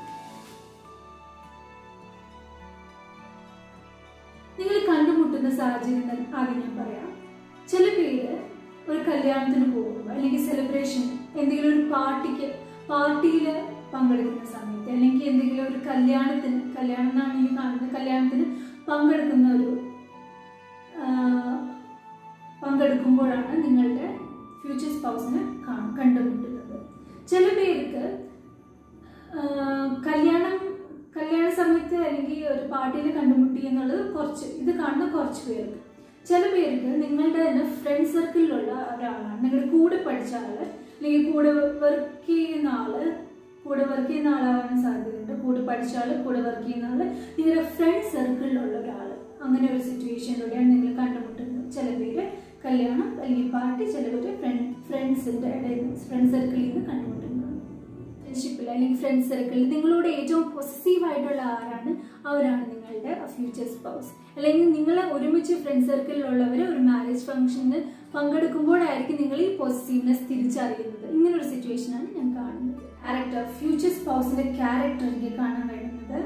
നിങ്ങൾ കണ്ടുമുട്ടുന്ന സാഹചര്യങ്ങൾ ആദ്യം ഞാൻ പറയാം ചില പേര് ഒരു കല്യാണത്തിന് പോകുമ്പോൾ അല്ലെങ്കിൽ സെലിബ്രേഷൻ എന്തെങ്കിലും ഒരു പാർട്ടിക്ക് പാർട്ടിയിൽ പങ്കെടുക്കുന്ന സമയത്ത് അല്ലെങ്കിൽ എന്തെങ്കിലും ഒരു കല്യാണത്തിന് കല്യാണം എന്നാണ് ഈ കാണുന്നത് കല്യാണത്തിന് പങ്കെടുക്കുന്ന ഒരു ആ, പങ്കെടുക്കുമ്പോഴാണ് നിങ്ങളുടെ ഫ്യൂച്ചർ സ്പൗസിനെ കണ്ടുമുട്ടുന്നത് ചില പേർക്ക് ആ, കല്യാണം കല്യാണ സമയത്ത് അല്ലെങ്കിൽ ഒരു പാർട്ടിയിൽ കണ്ടുമുട്ടി എന്നുള്ളത് കുറച്ച് ഇത് കാണുന്ന കുറച്ച് പേർക്ക് ചില പേർക്ക് നിങ്ങളുടെ തന്നെ ഫ്രണ്ട് സർക്കിളിലുള്ള ഒരാളാണ് നിങ്ങളുടെ കൂടെ പഠിച്ച ആള് അല്ലെങ്കിൽ കൂടെ വർക്ക് ചെയ്യുന്ന ആള് കൂടെ വർക്ക് ചെയ്യുന്ന ആളാവാൻ സാധ്യതയുണ്ട് കൂടെ പഠിച്ച ആള് കൂടെ വർക്ക് ചെയ്യുന്ന ആള് നിങ്ങളുടെ ഫ്രണ്ട് സർക്കിളിലുള്ള ഒരാൾ അങ്ങനെ ഒരു സിറ്റുവേഷനിലൂടെയാണ് നിങ്ങൾ കണ്ടുമുട്ടുന്നത് ചില പേര് കല്യാണം അല്ലെങ്കിൽ പാർട്ടി ചില പേര് ഫ്രണ്ട് ഫ്രണ്ട്സിൻ്റെ ഇടയിൽ ഫ്രണ്ട് സർക്കിളിൽ നിന്ന് കണ്ടുമുട്ടുന്നത് ഫ്രണ്ട്ഷിപ്പിൽ അല്ലെങ്കിൽ ഫ്രണ്ട് സർക്കിളിൽ നിങ്ങളോട് ഏറ്റവും പോസിറ്റീവ് ആയിട്ടുള്ള ആരാണ് അവരാണ് നിങ്ങളുടെ ഫ്യൂച്ചർ സ്പൗസ് അല്ലെങ്കിൽ നിങ്ങൾ ഒരുമിച്ച് ഫ്രണ്ട് സർക്കിളിലുള്ളവർ ഒരു മാരേജ് ഫംഗ്ഷന് പങ്കെടുക്കുമ്പോഴായിരിക്കും നിങ്ങൾ ഈ പോസിറ്റീവ്നെസ് തിരിച്ചറിയുന്നത് ഇങ്ങനെ ഒരു സിറ്റുവേഷനാണ് ഞാൻ കാണുന്നത് ക്യാരക്ടർ ഫ്യൂച്ചർ സ്പൗസിന്റെ ക്യാരക്ടർ എനിക്ക് കാണാൻ കഴിയുന്നത്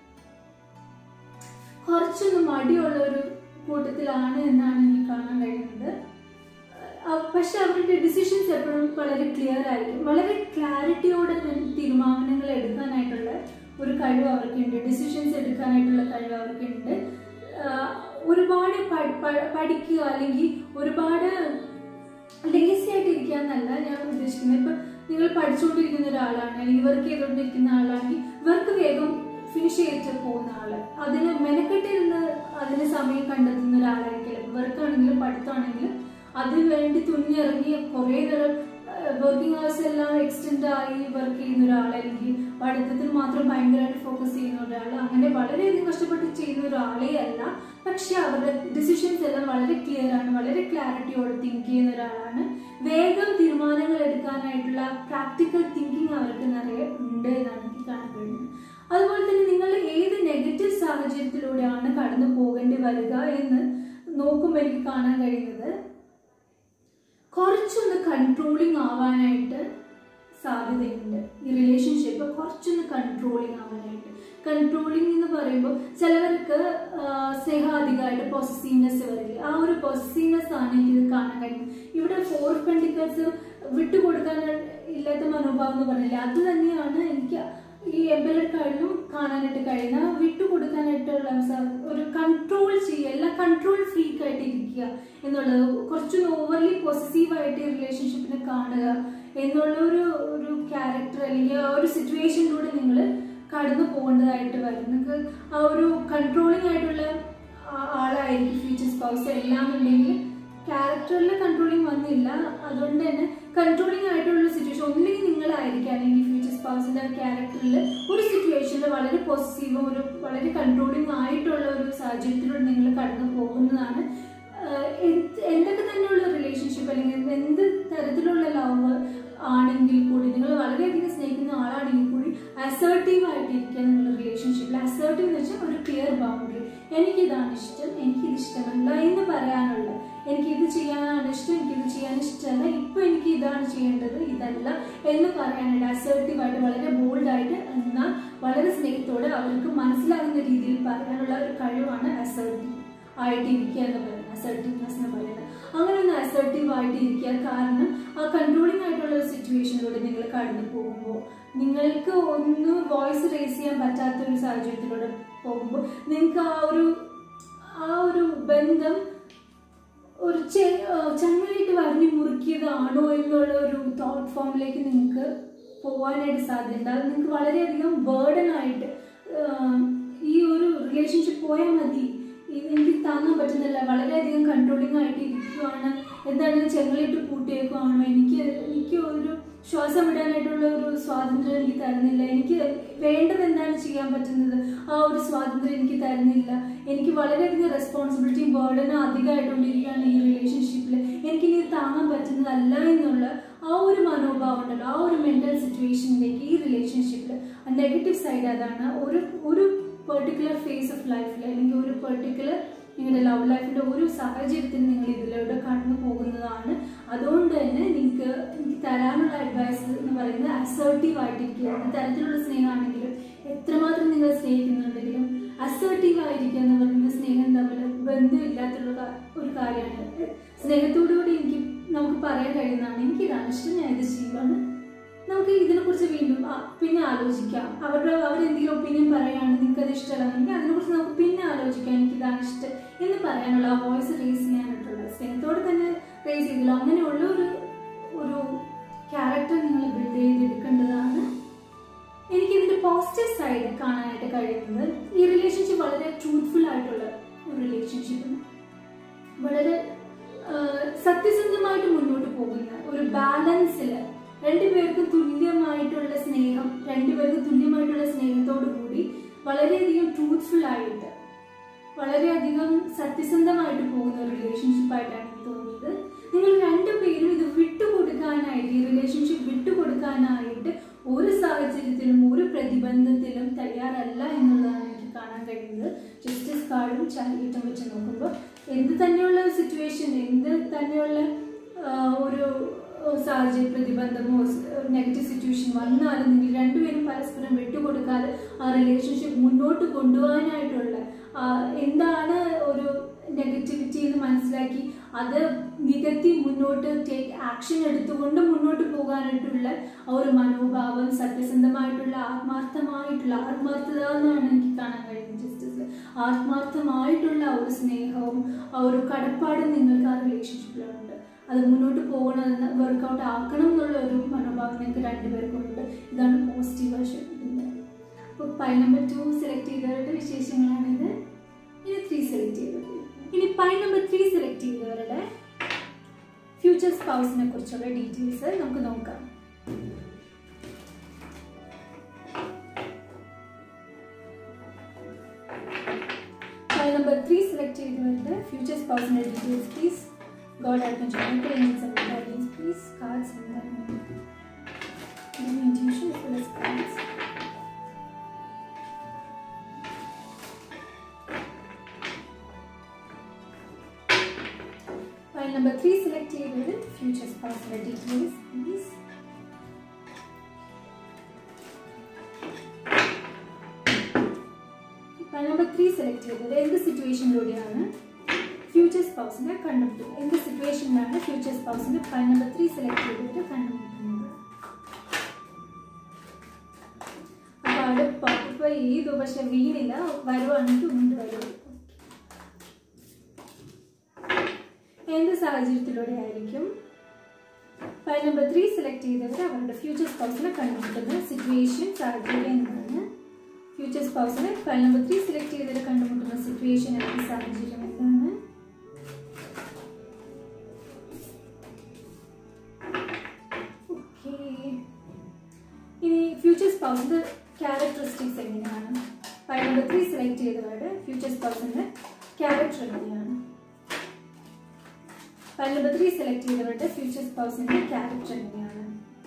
കുറച്ചൊന്ന് മടിയുള്ള ഒരു കൂട്ടത്തിലാണ് എന്നാണ് എനിക്ക് കാണാൻ കഴിയുന്നത് അഹ് പക്ഷെ അവരുടെ ഡിസിഷൻസ് എപ്പോഴും വളരെ ക്ലിയർ ആയിരിക്കും വളരെ ക്ലാരിറ്റിയോടെ തന്നെ തീരുമാനങ്ങൾ എടുക്കാനായിട്ടുള്ള ഒരു കഴിവ് അവർക്കുണ്ട് ഡിസിഷൻസ് എടുക്കാനായിട്ടുള്ള കഴിവ് അവർക്കുണ്ട് ആഹ് ഒരുപാട് പ- പ- പഠിക്കുക അല്ലെങ്കിൽ ഒരുപാട് ലേസി ആയിട്ട് ഇരിക്കുക എന്നല്ല ഞാൻ ഉദ്ദേശിക്കുന്നത് ഇപ്പൊ നിങ്ങൾ പഠിച്ചുകൊണ്ടിരിക്കുന്ന ഒരാളാണ് അല്ലെങ്കിൽ വർക്ക് ചെയ്തുകൊണ്ടിരിക്കുന്ന ആളാണെങ്കിൽ വർക്ക് വേഗം ഫിനിഷ് ചെയ്തിട്ട് പോകുന്ന ആള് അതിന് മെനക്കെട്ടിരുന്ന് അതിന് സമയം കണ്ടെത്തുന്ന ഒരാളായിരിക്കില്ല വർക്ക് ആണെങ്കിലും പഠിത്തമാണെങ്കിലും അതിന് വേണ്ടി തുനിഞ്ഞിറങ്ങി കുറേ നേരം വർക്കിംഗ് അവേഴ്സ് എല്ലാം എക്സ്റ്റെൻഡ് ആയി വർക്ക് ചെയ്യുന്ന ഒരാളാണെങ്കിൽ പഠിത്തത്തിൽ മാത്രം ഭയങ്കരമായിട്ട് ഫോക്കസ് ചെയ്യുന്ന ഒരാൾ അങ്ങനെ വളരെയധികം കഷ്ടപ്പെട്ട് ചെയ്യുന്ന ഒരാളേ അല്ല പക്ഷെ അവരുടെ ഡിസിഷൻസ് എല്ലാം വളരെ ക്ലിയർ ആണ് വളരെ ക്ലാരിറ്റിയോടെ തിങ്ക് ചെയ്യുന്ന ഒരാളാണ് വേഗം തീരുമാനങ്ങൾ എടുക്കാനായിട്ടുള്ള പ്രാക്ടിക്കൽ തിങ്കിങ് അവർക്ക് നിറയെ ഉണ്ട് എന്നാണ് എനിക്ക് കാണാൻ കഴിയുന്നത് അതുപോലെ തന്നെ നിങ്ങൾ ഏത് നെഗറ്റീവ് സാഹചര്യത്തിലൂടെയാണ് കടന്നു പോകേണ്ടി വരിക എന്ന് നോക്കുമ്പോൾ എനിക്ക് കാണാൻ കഴിയുന്നത് കുറച്ചൊന്ന് കൺട്രോളിങ് ആവാനായിട്ട് സാധ്യതയുണ്ട് ഈ റിലേഷൻഷിപ്പ് കുറച്ചൊന്ന് കൺട്രോളിങ് ആവാനായിട്ട് കൺട്രോളിങ് എന്ന് പറയുമ്പോൾ ചിലവർക്ക് ആ, സ്നേഹാധികമായിട്ട് പോസിറ്റീവ്നെസ് വരില്ല ആ ഒരു പോസിറ്റീവ്നെസ് ആണ് എനിക്കിത് കാണാൻ കഴിയുന്നത് ഇവിടെ ഫോർ പെൻഡിക്കൽസ് വിട്ടുകൊടുക്കാൻ ഇല്ലാത്ത മനോഭാവം എന്ന് പറഞ്ഞില്ല അത് തന്നെയാണ് എനിക്ക് ഈ എംബലക്കാരിലും കാണാനായിട്ട് കഴിയുന്ന വിട്ടുകൊടുക്കാനായിട്ടുള്ള സ- ഒരു കൺട്രോൾ ചെയ്യുക എല്ലാം കൺട്രോൾ ഫ്രീക്ക് ആയിട്ട് ഇരിക്കുക എന്നുള്ളത് കുറച്ചൊന്ന് ഓവർലി പോസിറ്റീവ് ആയിട്ട് ഈ റിലേഷൻഷിപ്പിനെ കാണുക എന്നുള്ള ഒരു ഒരു ക്യാരക്ടർ അല്ലെങ്കിൽ ആ ഒരു സിറ്റുവേഷനിലൂടെ നിങ്ങൾ കടന്നു പോകേണ്ടതായിട്ട് വരും നിങ്ങൾക്ക് ആ ഒരു കൺട്രോളിംഗ് ആയിട്ടുള്ള ആ- ആളായിരിക്കും ഫ്യൂച്ചർ സ്പൗസ് എല്ലാം ഉണ്ടെങ്കിൽ ക്യാരക്ടറിൽ കൺട്രോളിങ് വന്നില്ല അതുകൊണ്ട് തന്നെ കൺട്രോളിങ് ആയിട്ടുള്ള സിറ്റുവേഷൻ ഒന്നില്ലെങ്കിൽ നിങ്ങളായിരിക്കും അല്ലെങ്കിൽ ഫ്യൂച്ചർ സ്പൗസിന്റെ ക്യാരക്ടറിൽ ഒരു സിറ്റുവേഷനിൽ വളരെ പോസിറ്റീവ് ഒരു വളരെ കൺട്രോളിങ് ആയിട്ടുള്ള ഒരു സാഹചര്യത്തിലൂടെ നിങ്ങൾ കടന്നു പോകുന്നതാണ് ആഹ് എന്ത് എന്തൊക്കെ തന്നെയുള്ള റിലേഷൻഷിപ്പ് അല്ലെങ്കിൽ എന്ത് തരത്തിലുള്ള ലവ് ആണെങ്കിൽ കൂടി നിങ്ങൾ വളരെയധികം സ്നേഹിക്കുന്ന ആളാണെങ്കിൽ കൂടി അസേർട്ടീവ് ആയിട്ടിരിക്കുക നിങ്ങളുടെ റിലേഷൻഷിപ്പിൽ അസേർട്ടീവ് എന്ന് വെച്ചാൽ ഒരു ക്ലിയർ ബൗണ്ടറി എനിക്കിതാണ് ഇഷ്ടം എനിക്കിത് ഇഷ്ടമല്ല എന്ന് പറയാനുള്ള എനിക്കിത് ചെയ്യാനാണ് ഇഷ്ടം എനിക്കിത് ചെയ്യാൻ ഇഷ്ടമല്ല ഇപ്പൊ എനിക്ക് ഇതാണ് ചെയ്യേണ്ടത് ഇതല്ല എന്ന് പറയാനായിട്ട് അസേർട്ടീവ് ആയിട്ട് വളരെ ബോൾഡ് ആയിട്ട് എന്നാൽ വളരെ സ്നേഹത്തോടെ അവർക്ക് മനസ്സിലാകുന്ന രീതിയിൽ പറയാനുള്ള ഒരു കഴിവാണ് അസേർട്ടീവ് ആയിട്ടിരിക്കുക എന്ന് പറയുന്നത് അസർട്ടീവ്നെസ് എന്ന് പറയുന്നത് അങ്ങനെ ഒന്ന് അസർട്ടീവ് ആയിട്ട് ഇരിക്കുക കാരണം ആ കൺട്രോളിംഗ് ആയിട്ടുള്ള ഒരു സിറ്റുവേഷനിലൂടെ നിങ്ങൾ കടന്നു പോകുമ്പോൾ നിങ്ങൾക്ക് ഒന്ന് വോയിസ് റേസ് ചെയ്യാൻ പറ്റാത്ത ഒരു സാഹചര്യത്തിലൂടെ പോകുമ്പോൾ നിങ്ങൾക്ക് ആ ഒരു ആ ഒരു ബന്ധം ഒരു ചെ- ആ, ചങ്ങലയിട്ട് വരഞ്ഞു മുറുക്കിയതാണോ എന്നുള്ള ഒരു തോട്ട് ഫോമിലേക്ക് നിങ്ങൾക്ക് പോകാനായിട്ട് സാധ്യതയുണ്ട് അത് നിങ്ങൾക്ക് വളരെയധികം ബേർഡൻ ആയിട്ട് ആ, ഈ ഒരു റിലേഷൻഷിപ്പ് പോയാൽ മതി ഇത് എനിക്ക് താങ്ങാൻ പറ്റുന്നില്ല വളരെയധികം കൺട്രോളിംഗ് ആയിട്ട് ഇരിക്കുവാണ് എന്താണ് ചെങ്ങളിട്ട് പൂട്ടിയേക്കുവാണോ എനിക്ക് എനിക്ക് ഒരു ശ്വാസം വിടാനായിട്ടുള്ള ഒരു സ്വാതന്ത്ര്യം എനിക്ക് തരുന്നില്ല എനിക്ക് വേണ്ടത് എന്താണ് ചെയ്യാൻ പറ്റുന്നത് ആ ഒരു സ്വാതന്ത്ര്യം എനിക്ക് തരുന്നില്ല എനിക്ക് വളരെയധികം റെസ്പോൺസിബിലിറ്റിയും ബേർഡനും അധികമായിട്ടുകൊണ്ടിരിക്കുകയാണ് ഈ റിലേഷൻഷിപ്പിൽ എനിക്ക് ഇനി താങ്ങാൻ പറ്റുന്നതല്ല എന്നുള്ള ആ ഒരു മനോഭാവം ഉണ്ടല്ലോ ആ ഒരു മെന്റൽ സിറ്റുവേഷനിലേക്ക് ഈ റിലേഷൻഷിപ്പിൽ നെഗറ്റീവ് സൈഡ് അതാണ് ഒരു ഒരു പെർട്ടിക്കുലർ ഫേസ് ഓഫ് ലൈഫിൽ അല്ലെങ്കിൽ ഒരു പെർട്ടിക്കുലർ നിങ്ങളുടെ ലവ് ലൈഫിന്റെ ഒരു സാഹചര്യത്തിൽ നിങ്ങൾ ഇതിലൂടെ കടന്നു പോകുന്നതാണ് അതുകൊണ്ട് തന്നെ നിങ്ങൾക്ക് എനിക്ക് തരാനുള്ള അഡ്വൈസ് എന്ന് പറയുന്നത് അസേർട്ടീവ് ആയിട്ടിരിക്കുക എന്ത് തരത്തിലുള്ള സ്നേഹമാണെങ്കിലും എത്രമാത്രം നിങ്ങൾ സ്നേഹിക്കുന്നുണ്ടെങ്കിലും അസേർട്ടീവ് ആയിരിക്കുക എന്ന് പറയുന്നത് സ്നേഹം തമ്മിൽ ബന്ധമില്ലാത്തുള്ള കാ- ഒരു കാര്യമാണ് സ്നേഹത്തോടുകൂടി എനിക്ക് നമുക്ക് പറയാൻ കഴിയുന്നതാണ് എനിക്ക് ഇതാണ് ഇഷ്ടം ഞാൻ ഇത് ചെയ്യുവാണ് നമുക്ക് ഇതിനെക്കുറിച്ച് വീണ്ടും ആ, പിന്നെ ആലോചിക്കാം അവരുടെ അവരെന്തെങ്കിലും ഒപ്പീനിയൻ പറയുകയാണ് നിങ്ങൾക്ക് അത് ഇഷ്ടമല്ലെങ്കിൽ അതിനെക്കുറിച്ച് നമുക്ക് പിന്നെ ആലോചിക്കാം എനിക്ക് ഇതാണ് ഇഷ്ടം എന്ന് പറയാനുള്ള ആ വോയിസ് റേസ് ചെയ്യാനായിട്ടുള്ള സ്നേഹത്തോടെ തന്നെ റേസ് ചെയ്തില്ല അങ്ങനെയുള്ള ഒരു ഒരു ക്യാരക്ടർ നിങ്ങൾ ബിൽഡ് ചെയ്തെടുക്കേണ്ടതാണ് എനിക്ക് ഇതിന്റെ പോസിറ്റീവ് സൈഡ് കാണാനായിട്ട് കഴിയുന്നത് ഈ റിലേഷൻഷിപ്പ് വളരെ ട്രൂത്ത്ഫുൾ ആയിട്ടുള്ള ഒരു റിലേഷൻഷിപ്പാണ് വളരെ ആ, സത്യസന്ധമായിട്ട് മുന്നോട്ട് പോകുന്ന ഒരു ബാലൻസിൽ രണ്ടുപേർക്കും തുല്യമായിട്ടുള്ള സ്നേഹം രണ്ടുപേർക്കും തുല്യമായിട്ടുള്ള സ്നേഹത്തോടു കൂടി വളരെയധികം ട്രൂത്ത്ഫുൾ ആയിട്ട് വളരെയധികം സത്യസന്ധമായിട്ട് പോകുന്ന ഒരു റിലേഷൻഷിപ്പ് ആയിട്ടാണ് എനിക്ക് തോന്നിയത് നിങ്ങൾ രണ്ടുപേരും ഇത് വിട്ടുകൊടുക്കാനായിട്ട് ഈ റിലേഷൻഷിപ്പ് വിട്ടുകൊടുക്കാനായിട്ട് ഒരു സാഹചര്യത്തിലും ഒരു പ്രതിബന്ധത്തിലും തയ്യാറല്ല എന്നുള്ളതാണ് എനിക്ക് കാണാൻ കഴിയുന്നത് ജസ്റ്റിസ് കാർഡും ചാരിറ്റും വെച്ച് നോക്കുമ്പോൾ എന്ത് തന്നെയുള്ള സിറ്റുവേഷൻ എന്ത് തന്നെയുള്ള ആ, ഒരു സാഹചര്യ പ്രതിബന്ധമോ നെഗറ്റീവ് സിറ്റുവേഷൻ വന്നാലും നിങ്ങൾ രണ്ടുപേരും പരസ്പരം വിട്ടുകൊടുക്കാതെ ആ റിലേഷൻഷിപ്പ് മുന്നോട്ട് കൊണ്ടുപോകാനായിട്ടുള്ള ആ, എന്താണ് ഒരു നെഗറ്റിവിറ്റി എന്ന് മനസ്സിലാക്കി അത് നികത്തി മുന്നോട്ട് ടേക്ക് ആക്ഷൻ എടുത്തുകൊണ്ട് മുന്നോട്ട് പോകാനായിട്ടുള്ള ആ ഒരു മനോഭാവം സത്യസന്ധമായിട്ടുള്ള ആത്മാർത്ഥമായിട്ടുള്ള ആത്മാർത്ഥത എന്നാണ് എനിക്ക് കാണാൻ കഴിയുന്നത് ജസ്റ്റിസിൽ ആത്മാർത്ഥമായിട്ടുള്ള ആ ഒരു സ്നേഹവും ആ ഒരു കടപ്പാടും നിങ്ങൾക്ക് ആ റിലേഷൻഷിപ്പിലുണ്ട് അത് മുന്നോട്ട് പോകണമെന്ന് വർക്കൗട്ട് ആക്കണം എന്നുള്ള ഒരു മനോഭാവം നിങ്ങൾക്ക് രണ്ടുപേർക്കും ഉണ്ട് ഇതാണ് പോസിറ്റീവ് വശം ഇതിൻ്റെ അപ്പോൾ പൈ നമ്പർ ടു സെലക്ട് ചെയ്തവരുടെ വിശേഷങ്ങളാണിത് ഇനി ത്രീ സെലക്ട് ചെയ്തത് ഇനി പൈ നമ്പർ ത്രീ സെലക്ട് ചെയ്തവരുടെ ഫ്യൂച്ചർ സ്പൗസിനെ കുറിച്ചുള്ള ഡീറ്റെയിൽസ് നമുക്ക് നോക്കാം പൈ നമ്പർ ത്രീ സെലക്ട് ചെയ്തവരുടെ ഫ്യൂച്ചർ സ്പൗസിന്റെ details please God help and join angels and guardians please cards and then give me intuition as well as cards File number 3 select ചെയ്തത് future spouse details please pile number three select ചെയ്തത് എന്ത് സിറ്റുവേഷനിലൂടെയാണ് future സ്പൗസിനെ കണ്ടുമുട്ടുന്നത് എന്ത് സിറ്റുവേഷനിലാണ് future സ്പൗസിന്റെ pile number three select ചെയ്തിട്ട് കണ്ടുമുട്ടുന്നത് അപ്പൊ അവിടെ പാർട്ടിഫൈ ചെയ്തു പക്ഷെ വീണില്ല വരുവാണെങ്കിൽ ഒന്നുകൊണ്ട് വരും എന്ത് സാഹചര്യത്തിലൂടെ ആയിരിക്കും ഫയൽ നമ്പർ ത്രീ സെലക്ട് ചെയ്തവർ അവരുടെ ഫ്യൂച്ചർ സ്പൗസിനെ കണ്ടുമുട്ടുന്ന സിറ്റുവേഷൻ സാഹചര്യം എന്താണ് ഫ്യൂച്ചർ സ്പൗസിന് ഫയൽ നമ്പർ ത്രീ സെലക്ട് ചെയ്തിട്ട് കണ്ടുമുട്ടുന്ന സിറ്റുവേഷൻ അല്ലെങ്കിൽ സാഹചര്യം എന്താണ് ഓക്കേ ഇനി ഫ്യൂച്ചർ സ്പൗസിന്റെ ക്യാരക്ടറിസ്റ്റിക്സ് എങ്ങനെയാണ് ഫയൽ നമ്പർ ത്രീ സെലക്ട് ചെയ്തവരുടെ ഫ്യൂച്ചർ സ്പൗസിന്റെ ക്യാരക്ടർ എങ്ങനെയാണ് ഫയൽ നമ്പർ ത്രീ സെലക്ട് ചെയ്തവരുടെ ഫ്യൂച്ചർ സ്പൗസിന്റെ ക്യാരക്ടർ എങ്ങനെയാണ്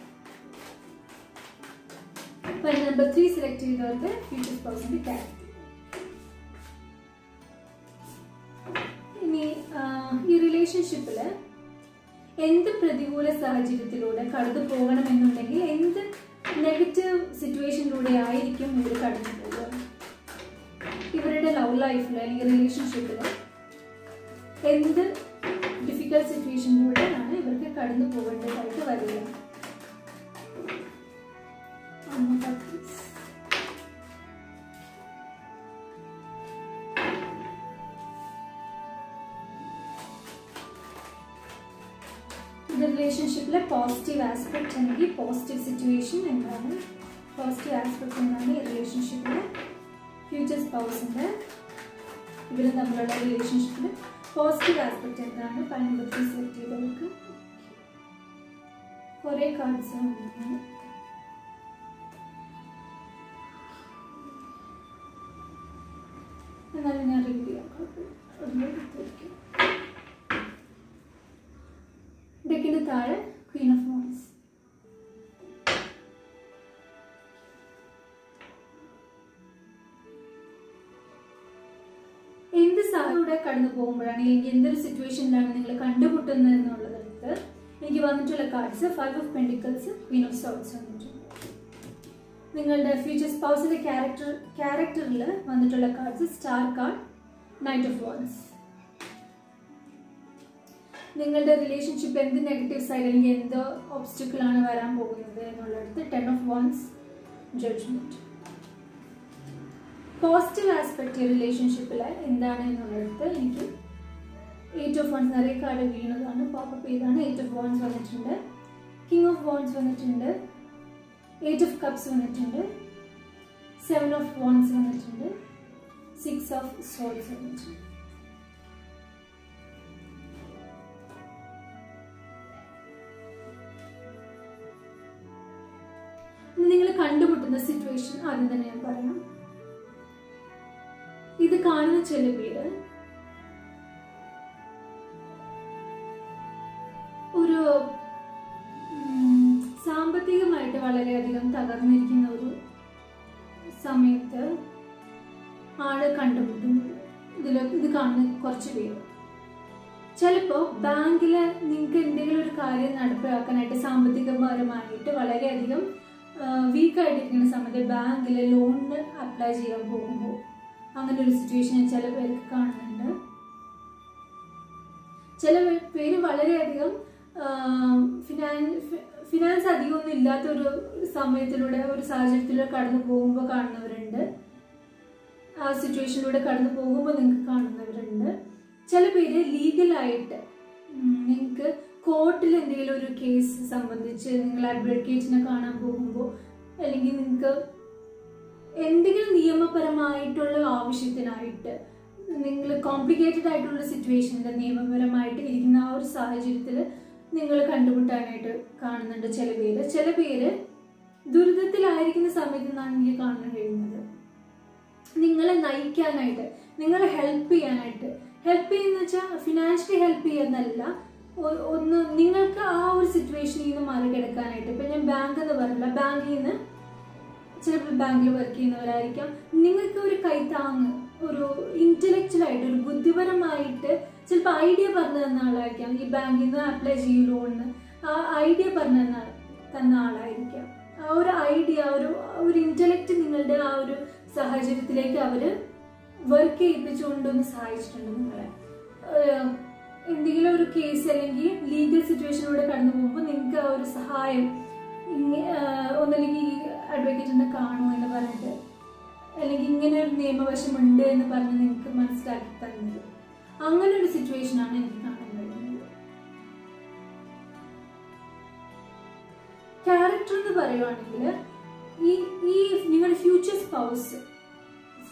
ഫയൽ നമ്പർ ത്രീ സെലക്ട് ചെയ്തവരുടെ ഫ്യൂച്ചർ സ്പൗസിന്റെ ക്യാരക്ടർ ഇനി ആ, ഈ റിലേഷൻഷിപ്പിൽ എന്ത് പ്രതികൂല സാഹചര്യത്തിലൂടെ കടന്നു പോകണമെന്നുണ്ടെങ്കിൽ എന്ത് നെഗറ്റീവ് സിറ്റുവേഷനിലൂടെ ആയിരിക്കും ഇവർ കടന്നു പോകുക ഇവരുടെ ലവ് ലൈഫിൽ അല്ലെങ്കിൽ റിലേഷൻഷിപ്പിൽ എന്ത് ഡിഫിക്കൽട്ട് സിറ്റുവേഷനിലൂടെയാണ് ഇവർക്ക് കടന്നു പോകേണ്ടതായിട്ട് വരിക അമ്മ please. ഇത് റിലേഷൻഷിപ്പിലെ പോസിറ്റീവ് ആസ്പെക്ട് അല്ലെങ്കിൽ പോസിറ്റീവ് സിറ്റുവേഷൻ എന്താണ് പോസിറ്റീവ് ആസ്പെക്ട് എന്താണ് ഈ റിലേഷൻഷിപ്പിലെ ഫ്യൂച്ചർ സ്പൗസിൻ്റെ ഇവർ തമ്മിലുള്ള റിലേഷൻഷിപ്പിൽ പോസിറ്റീവ് ആസ്പെക്ട് എന്താണ് പതിനെട്ട് സെലക്ട് ചെയ്തവർക്ക് കുറേ കാർഡ്സ് വന്നിട്ടുണ്ട് എന്നാലും ഞാൻ റിവ്യൂ ചെയ്യാം കുഴപ്പമില്ല എടുത്ത് വയ്ക്കാം ഡെക്കിന് താഴെ ക്വീൻ ഓഫ് വോൺസ് എന്ത് സാഹചര്യത്തിലൂടെ കടന്നു പോകുമ്പോഴാണ് അല്ലെങ്കിൽ എന്തൊരു സിറ്റുവേഷനിലാണ് നിങ്ങൾ കണ്ടുമുട്ടുന്നത് എന്നുള്ളതെടുത്ത് എനിക്ക് വന്നിട്ടുള്ള cards five of pentacles queen of swords വന്നിട്ടുണ്ട് നിങ്ങളുടെ ഫ്യൂച്ചർ സ്പൗസിന്റെ ക്യാരക്ടർ ക്യാരക്ടറിൽ വന്നിട്ടുള്ള cards star card knight of wands നിങ്ങളുടെ റിലേഷൻഷിപ്പ് എന്ത് നെഗറ്റീവ് സൈഡ് അല്ലെങ്കിൽ എന്ത് ഒബ്സ്റ്റിക്കിൾ ആണ് വരാൻ പോകുന്നത് എന്നുള്ളിടത്ത് ten of wands judgement positive aspect റിലേഷൻഷിപ്പിൽ എന്താണ് എന്നുള്ളിടത്ത് എനിക്ക് എയ്റ്റ് ഓഫ് വൺസ് നിറയെ കാർഡ് വീണതാണ് പോപ്പപ്പ് ചെയ്താണ് എയ്റ്റ് ഓഫ് വൺസ് വന്നിട്ടുണ്ട് കിങ് ഓഫ് വൺസ് വന്നിട്ടുണ്ട് എയ്റ്റ് ഓഫ് കപ്സ് വന്നിട്ടുണ്ട് സെവൻ ഓഫ് വൺസ് വന്നിട്ടുണ്ട് സിക്സ് ഓഫ് സോൾസ് വന്നിട്ടുണ്ട് നിങ്ങൾ കണ്ടുമുട്ടുന്ന സിറ്റുവേഷൻ ആദ്യം തന്നെ ഞാൻ പറയാം ഇത് കാണുന്ന ചില പേര് ഒരു ഉം, സാമ്പത്തികമായിട്ട് വളരെയധികം തകർന്നിരിക്കുന്ന ഒരു സമയത്ത് ആള് കണ്ടുമുട്ടുന്നത് ഇതിൽ ഇത് കാണുന്ന കുറച്ച് പേര് ചിലപ്പോൾ ബാങ്കിൽ നിങ്ങൾക്ക് എന്തെങ്കിലും ഒരു കാര്യം നടപ്പിലാക്കാനായിട്ട് സാമ്പത്തികപരമായിട്ട് വളരെയധികം വീക്കായിട്ടിരിക്കുന്ന സമയത്ത് ബാങ്കിൽ ലോണിന് അപ്ലൈ ചെയ്യാൻ പോകുമ്പോൾ അങ്ങനെ ഒരു സിറ്റുവേഷൻ ഞാൻ ചില പേർക്ക് കാണുന്നുണ്ട് ചില പേ- പേര് വളരെയധികം ഫിനാൻസ് ഫിനാൻസ് അധികമൊന്നും ഇല്ലാത്ത ഒരു സമയത്തിലൂടെ ഒരു സാഹചര്യത്തിലൂടെ കടന്നു പോകുമ്പോൾ കാണുന്നവരുണ്ട് ആ സിറ്റുവേഷനിലൂടെ കടന്നു പോകുമ്പോൾ നിങ്ങൾക്ക് കാണുന്നവരുണ്ട് ചില പേര് ലീഗലായിട്ട് നിങ്ങൾക്ക് കോർട്ടിൽ എന്തെങ്കിലും ഒരു കേസ് സംബന്ധിച്ച് നിങ്ങൾ അഡ്വക്കേറ്റിനെ കാണാൻ പോകുമ്പോൾ അല്ലെങ്കിൽ നിങ്ങൾക്ക് എന്തെങ്കിലും നിയമപരമായിട്ടുള്ള ആവശ്യത്തിനായിട്ട് നിങ്ങൾ കോംപ്ലിക്കേറ്റഡ് ആയിട്ടുള്ള സിറ്റുവേഷനിൽ നിയമപരമായിട്ട് ഇരിക്കുന്ന ആ ഒരു സാഹചര്യത്തിൽ നിങ്ങൾ കണ്ടുമുട്ടാനായിട്ട് കാണുന്നുണ്ട് ചില പേര് ചില പേര് ദുരിതത്തിലായിരിക്കുന്ന സമയത്ത് നിന്നാണ് എനിക്ക് കാണാൻ കഴിയുന്നത് നിങ്ങളെ നയിക്കാനായിട്ട് നിങ്ങളെ ഹെൽപ്പ് ചെയ്യാനായിട്ട് ഹെൽപ്പ് ചെയ്യുന്ന വെച്ചാൽ ഫിനാൻഷ്യലി ഹെൽപ്പ് ചെയ്യുന്നല്ല ഒ- ഒന്ന് നിങ്ങൾക്ക് ആ ഒരു സിറ്റുവേഷനിൽ നിന്ന് മറികടക്കാനായിട്ട് ഇപ്പം ഞാൻ ബാങ്ക് എന്ന് പറഞ്ഞില്ല ബാങ്കിൽ നിന്ന് ചിലപ്പോൾ ബാങ്കിൽ വർക്ക് ചെയ്യുന്നവരായിരിക്കാം നിങ്ങൾക്ക് ഒരു കൈത്താങ് ഒരു ഇന്റലക്ച്വൽ ആയിട്ട് ഒരു ബുദ്ധിപരമായിട്ട് ചിലപ്പോൾ ഐഡിയ പറഞ്ഞു തന്ന ആളായിരിക്കാം ഈ ബാങ്കിൽ നിന്ന് അപ്ലൈ ചെയ്യൂ ലോണിന് ആ ഐഡിയ പറഞ്ഞു തന്ന തന്ന ആളായിരിക്കാം ആ ഒരു ഐഡിയ ഒരു ഒരു ഇന്റലക്റ്റ് നിങ്ങളുടെ ആ ഒരു സാഹചര്യത്തിലേക്ക് അവര് വർക്ക് ചെയ്യിപ്പിച്ചുകൊണ്ടൊന്ന് സഹായിച്ചിട്ടുണ്ട് നിങ്ങളെ ഏഹ് എന്തെങ്കിലും ഒരു കേസ് അല്ലെങ്കിൽ ലീഗൽ സിറ്റുവേഷനിലൂടെ കടന്നു പോകുമ്പോൾ നിങ്ങൾക്ക് ആ ഒരു സഹായം ഇങ്ങ- ആഹ് ഒന്നല്ലെങ്കിൽ അഡ്വക്കേറ്റിനെ കാണുമോ എന്ന് പറഞ്ഞിട്ട് അല്ലെങ്കിൽ ഇങ്ങനെ ഒരു നിയമവശമുണ്ട് എന്ന് പറഞ്ഞ് നിങ്ങൾക്ക് മനസ്സിലാക്കി തന്നത് അങ്ങനെ ഒരു സിറ്റുവേഷനാണ് എനിക്ക് കാണാൻ കഴിയുന്നത് ക്യാരക്ടർ എന്ന് പറയുവാണെങ്കിൽ ഈ ഈ നിങ്ങളുടെ ഫ്യൂച്ചർ സ്പൗസ്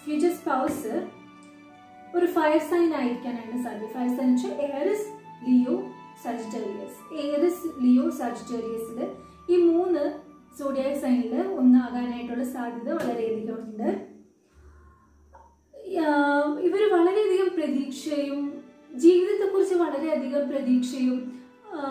ഫ്യൂച്ചർ സ്പൗസ് ഒരു ഫയർ സൈൻ ആയിരിക്കാനാണ് സാധ്യത ഫയർ സൈൻ വെച്ചാൽ Aries Leo Sagittarius Aries Leo സജിറ്റേറിയസിൽ ഈ മൂന്ന് സോഡിയാക് സൈനിൽ ഒന്നാകാനായിട്ടുള്ള സാധ്യത വളരെയധികം ഉണ്ട് ഇവർ വളരെയധികം പ്രതീക്ഷയും ജീവിതത്തെക്കുറിച്ച് വളരെയധികം പ്രതീക്ഷയും ആ,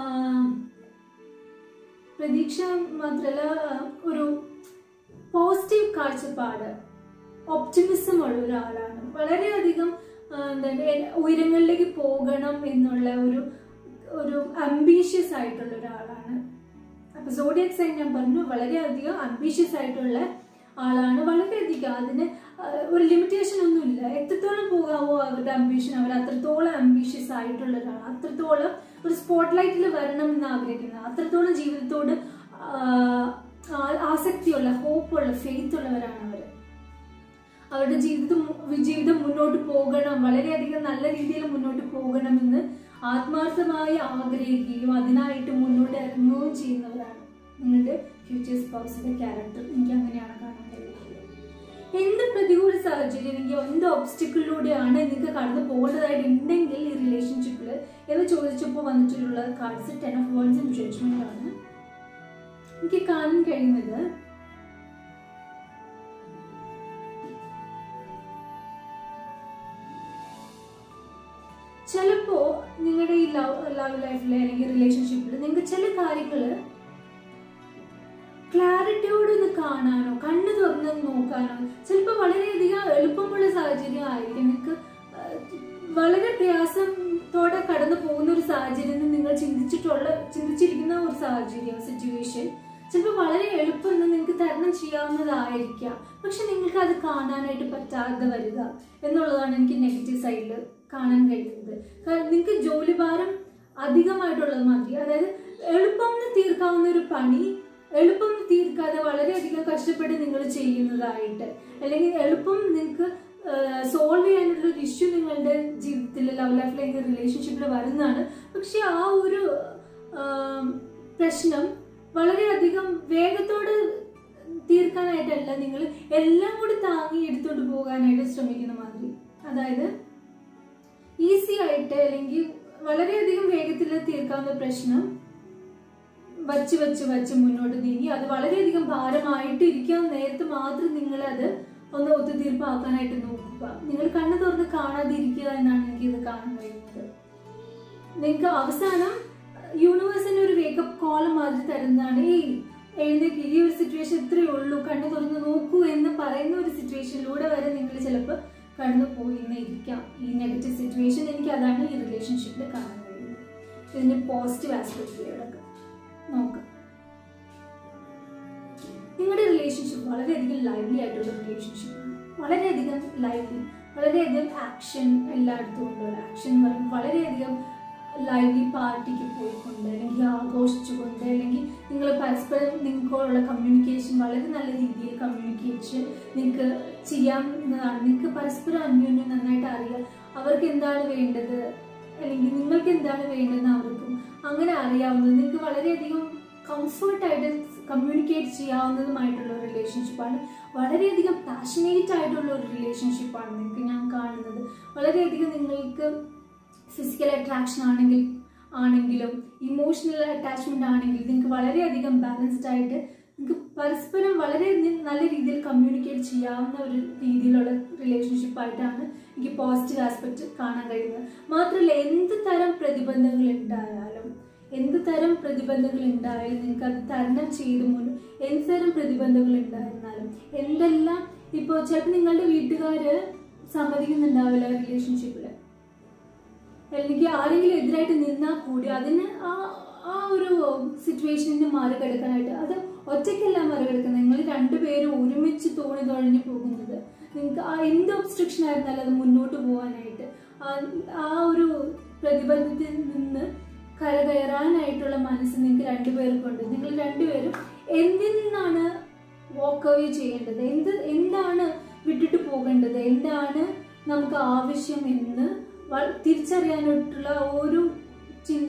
പ്രതീക്ഷ മാത്രമല്ല ഒരു പോസിറ്റീവ് കാഴ്ചപ്പാട് ഒപ്റ്റിമിസം ഉള്ള ഒരാളാണ് വളരെയധികം ആ, എന്താണ് എ- ഉയരങ്ങളിലേക്ക് പോകണം എന്നുള്ള ഒരു ഒരു അംബീഷ്യസ് ആയിട്ടുള്ള ഒരാളാണ് അപ്പൊ സോഡിയക് സൈൻ ഞാൻ പറഞ്ഞു വളരെയധികം അംബീഷ്യസ് ആയിട്ടുള്ള ആളാണ് വളരെയധികം അതിന് ആ, ഒരു ലിമിറ്റേഷൻ ഒന്നുമില്ല എത്രത്തോളം പോകാവോ അവരുടെ അംബീഷൻ അവർ അത്രത്തോളം അംബീഷ്യസ് ആയിട്ടുള്ള ഒരാളാണ് അത്രത്തോളം ഒരു സ്പോട്ട് ലൈറ്റിൽ വരണം എന്ന് ആഗ്രഹിക്കുന്ന അത്രത്തോളം ജീവിതത്തോട് ആ, ആ- ആസക്തിയുള്ള ഹോപ്പുള്ള ഫെയ്ത്ത് ഉള്ളവരാണ് അവർ അവരുടെ ജീവിതം ജീവിതം മുന്നോട്ട് പോകണം വളരെയധികം നല്ല രീതിയിൽ മുന്നോട്ട് പോകണമെന്ന് ആത്മാർത്ഥമായി ആഗ്രഹിക്കുകയും അതിനായിട്ട് മുന്നോട്ട് ഇറങ്ങുകയും ചെയ്യുന്നവരാണ് നിങ്ങളുടെ ഫ്യൂച്ചർ സ്പൗസിന്റെ ക്യാരക്ടർ എനിക്ക് അങ്ങനെയാണ് കാണാൻ കഴിയുന്നത് എന്ത് പ്രതികൂല സാഹചര്യം അല്ലെങ്കിൽ എന്ത് ഒബ്സ്റ്റിക്കിളിലൂടെയാണ് നിങ്ങൾക്ക് കടന്നു പോകേണ്ടതായിട്ട് ഉണ്ടെങ്കിൽ ഈ റിലേഷൻഷിപ്പിൽ എന്ന് ചോദിച്ചപ്പോൾ വന്നിട്ടുള്ള cards ten of swords and judgement ആണ് എനിക്ക് കാണാൻ കഴിയുന്നത് ചിലപ്പോ നിങ്ങളുടെ ഈ ലവ് ലവ് ലൈഫിൽ അല്ലെങ്കിൽ റിലേഷൻഷിപ്പിൽ നിങ്ങൾക്ക് ചില കാര്യങ്ങൾ ക്ലാരിറ്റിയോടെ ഒന്ന് കാണാനോ കണ്ണ് തുറന്ന് നോക്കാനോ ചിലപ്പോൾ വളരെയധികം എളുപ്പമുള്ള സാഹചര്യം ആയിരിക്കും നിങ്ങൾക്ക് ആ, വളരെ പ്രയാസത്തോടെ കടന്നു പോകുന്ന ഒരു സാഹചര്യം എന്ന് നിങ്ങൾ ചിന്തിച്ചിട്ടുള്ള ചിന്തിച്ചിരിക്കുന്ന ഒരു സാഹചര്യം സിറ്റുവേഷൻ ചിലപ്പോൾ വളരെ എളുപ്പം എന്ന് നിങ്ങൾക്ക് തരണം ചെയ്യാവുന്നതായിരിക്കാം പക്ഷെ നിങ്ങൾക്ക് അത് കാണാനായിട്ട് പറ്റാതെ വരിക എന്നുള്ളതാണ് എനിക്ക് നെഗറ്റീവ് സൈഡിൽ കാണാൻ കഴിയുന്നത് കാരണം നിങ്ങൾക്ക് ജോലിഭാരം അധികമായിട്ടുള്ളത് മാതിരി അതായത് എളുപ്പം തീർക്കാവുന്ന ഒരു പണി എളുപ്പം തീർക്കാതെ വളരെയധികം കഷ്ടപ്പെട്ട് നിങ്ങൾ ചെയ്യുന്നതായിട്ട് അല്ലെങ്കിൽ എളുപ്പം നിങ്ങൾക്ക് സോൾവ് ചെയ്യാനുള്ള ഒരു ഇഷ്യൂ നിങ്ങളുടെ ജീവിതത്തിൽ ലവ് ലൈഫിൽ അല്ലെങ്കിൽ റിലേഷൻഷിപ്പിൽ വരുന്നതാണ് പക്ഷെ ആ ഒരു ആ, പ്രശ്നം വളരെയധികം വേഗത്തോടെ തീർക്കാനായിട്ടല്ല നിങ്ങൾ എല്ലാം കൂടി താങ്ങി എടുത്തോണ്ട് പോകാനായിട്ട് ശ്രമിക്കുന്ന മാതിരി അതായത് ഈസി ആയിട്ട് അല്ലെങ്കിൽ വളരെയധികം വേഗത്തിൽ തീർക്കാവുന്ന പ്രശ്നം വച്ച് വെച്ച് വച്ച് മുന്നോട്ട് നീങ്ങി അത് വളരെയധികം ഭാരമായിട്ട് ഇരിക്കാൻ നേരത്ത് മാത്രം നിങ്ങൾ അത് ഒന്ന് ഒത്തുതീർപ്പാക്കാനായിട്ട് നോക്കുക നിങ്ങൾ കണ്ണു തുറന്ന് കാണാതിരിക്കുക എന്നാണ് എനിക്ക് ഇത് കാണാൻ കഴിയുന്നത് നിങ്ങൾക്ക് അവസാനം യൂണിവേഴ്സിന് ഒരു വേക്കപ്പ് കോൾ മാതിരി തരുന്നതാണ് ഈ എഴുന്നേക്ക് ഈ ഒരു സിറ്റുവേഷൻ ഇത്രയേ ഉള്ളൂ കണ്ണു തുറന്ന് നോക്കൂ എന്ന് പറയുന്ന ഒരു സിറ്റുവേഷനിലൂടെ വരെ നിങ്ങൾ ചിലപ്പോൾ കടന്നു പോയിന്ന് ഇരിക്കാം ഈ നെഗറ്റീവ് സിറ്റുവേഷൻ എനിക്ക് അതാണ് ഈ റിലേഷൻഷിപ്പിൽ കാണാൻ കഴിയുന്നത് ഇതിന്റെ പോസിറ്റീവ് ആസ്പെക്റ്റിലൂടെ നോക്കാം നിങ്ങളുടെ റിലേഷൻഷിപ്പ് വളരെയധികം ലൈവ്ലി ആയിട്ടുള്ള റിലേഷൻഷിപ്പാണ് വളരെയധികം ലൈവ്ലി വളരെയധികം ആക്ഷൻ എല്ലായിടത്തും ഉണ്ട് ആക്ഷൻ എന്ന് പറയുമ്പോൾ വളരെയധികം ലൈവ്ലി പാർട്ടിക്ക് പോയിക്കൊണ്ട് അല്ലെങ്കിൽ ആഘോഷിച്ചുകൊണ്ട് അല്ലെങ്കിൽ നിങ്ങൾ പരസ്പരം നിങ്ങൾക്കുള്ള കമ്മ്യൂണിക്കേഷൻ വളരെ നല്ല രീതിയിൽ കമ്മ്യൂണിക്കേഷൻ നിങ്ങൾക്ക് ചെയ്യാവുന്നതാണ് നിങ്ങൾക്ക് പരസ്പരം അന്യോന്യം നന്നായിട്ട് അറിയാം അവർക്ക് എന്താണ് വേണ്ടത് അല്ലെങ്കിൽ നിങ്ങൾക്ക് എന്താണ് വേണ്ടതെന്ന് അവർക്കും അങ്ങനെ അറിയാവുന്നത് നിങ്ങൾക്ക് വളരെയധികം കംഫർട്ടായിട്ട് കമ്മ്യൂണിക്കേറ്റ് ചെയ്യാവുന്നതുമായിട്ടുള്ള ഒരു റിലേഷൻഷിപ്പാണ് വളരെയധികം പാഷനേറ്റ് ആയിട്ടുള്ള ഒരു റിലേഷൻഷിപ്പാണ് നിങ്ങൾക്ക് ഞാൻ കാണുന്നത് വളരെയധികം നിങ്ങൾക്ക് ഫിസിക്കൽ അട്രാക്ഷൻ ആണെങ്കിൽ ആണെങ്കിലും ഇമോഷണൽ അറ്റാച്ച്മെന്റ് ആണെങ്കിലും നിങ്ങൾക്ക് വളരെയധികം ബാലൻസ്ഡ് ആയിട്ട് നിങ്ങൾക്ക് പരസ്പരം വളരെ നല്ല രീതിയിൽ കമ്മ്യൂണിക്കേറ്റ് ചെയ്യാവുന്ന ഒരു രീതിയിലുള്ള റിലേഷൻഷിപ്പായിട്ടാണ് എനിക്ക് പോസിറ്റീവ് ആസ്പെക്റ്റ് കാണാൻ കഴിയുന്നത് മാത്രമല്ല എന്ത് തരം പ്രതിബന്ധങ്ങൾ ഉണ്ടായാലും എന്ത് തരം പ്രതിബന്ധങ്ങൾ ഉണ്ടായാലും നിങ്ങൾക്ക് അത് തരണം ചെയ്ത് മുൻ എന്ത് തരം പ്രതിബന്ധങ്ങൾ ഉണ്ടായിരുന്നാലും എന്തെല്ലാം ഇപ്പോൾ ചിലപ്പോൾ നിങ്ങളുടെ വീട്ടുകാര് സമ്മതിക്കുന്നുണ്ടാവില്ല റിലേഷൻഷിപ്പിൽ അല്ലെങ്കിൽ ആരെങ്കിലും എതിരായിട്ട് നിന്നാൽ കൂടി അതിന് ആ ആ ഒരു സിറ്റുവേഷനിൽ നിന്ന് മറികടക്കാനായിട്ട് അത് ഒറ്റയ്ക്കല്ല മറികടക്കുന്നത് നിങ്ങൾ രണ്ടുപേരും ഒരുമിച്ച് തോണി തുഴഞ്ഞു പോകുന്നത് നിങ്ങൾക്ക് ആ എന്ത് ഒബ്സ്ട്രക്ഷൻ ആയിരുന്നാലും അത് മുന്നോട്ട് പോകാനായിട്ട് ആ- ആ ഒരു പ്രതിബന്ധത്തിൽ നിന്ന് കരകയറാനായിട്ടുള്ള മനസ്സ് നിങ്ങൾക്ക് രണ്ടുപേർക്കുണ്ട് നിങ്ങൾ രണ്ടുപേരും എന്തിൽ നിന്നാണ് വാക്ക് അവേ ചെയ്യേണ്ടത് എന്ത് എന്താണ് വിട്ടിട്ട് പോകേണ്ടത് എന്താണ് നമുക്ക് ആവശ്യം എന്ന് വ- തിരിച്ചറിയാനായിട്ടുള്ള ഒരു ചിന്ത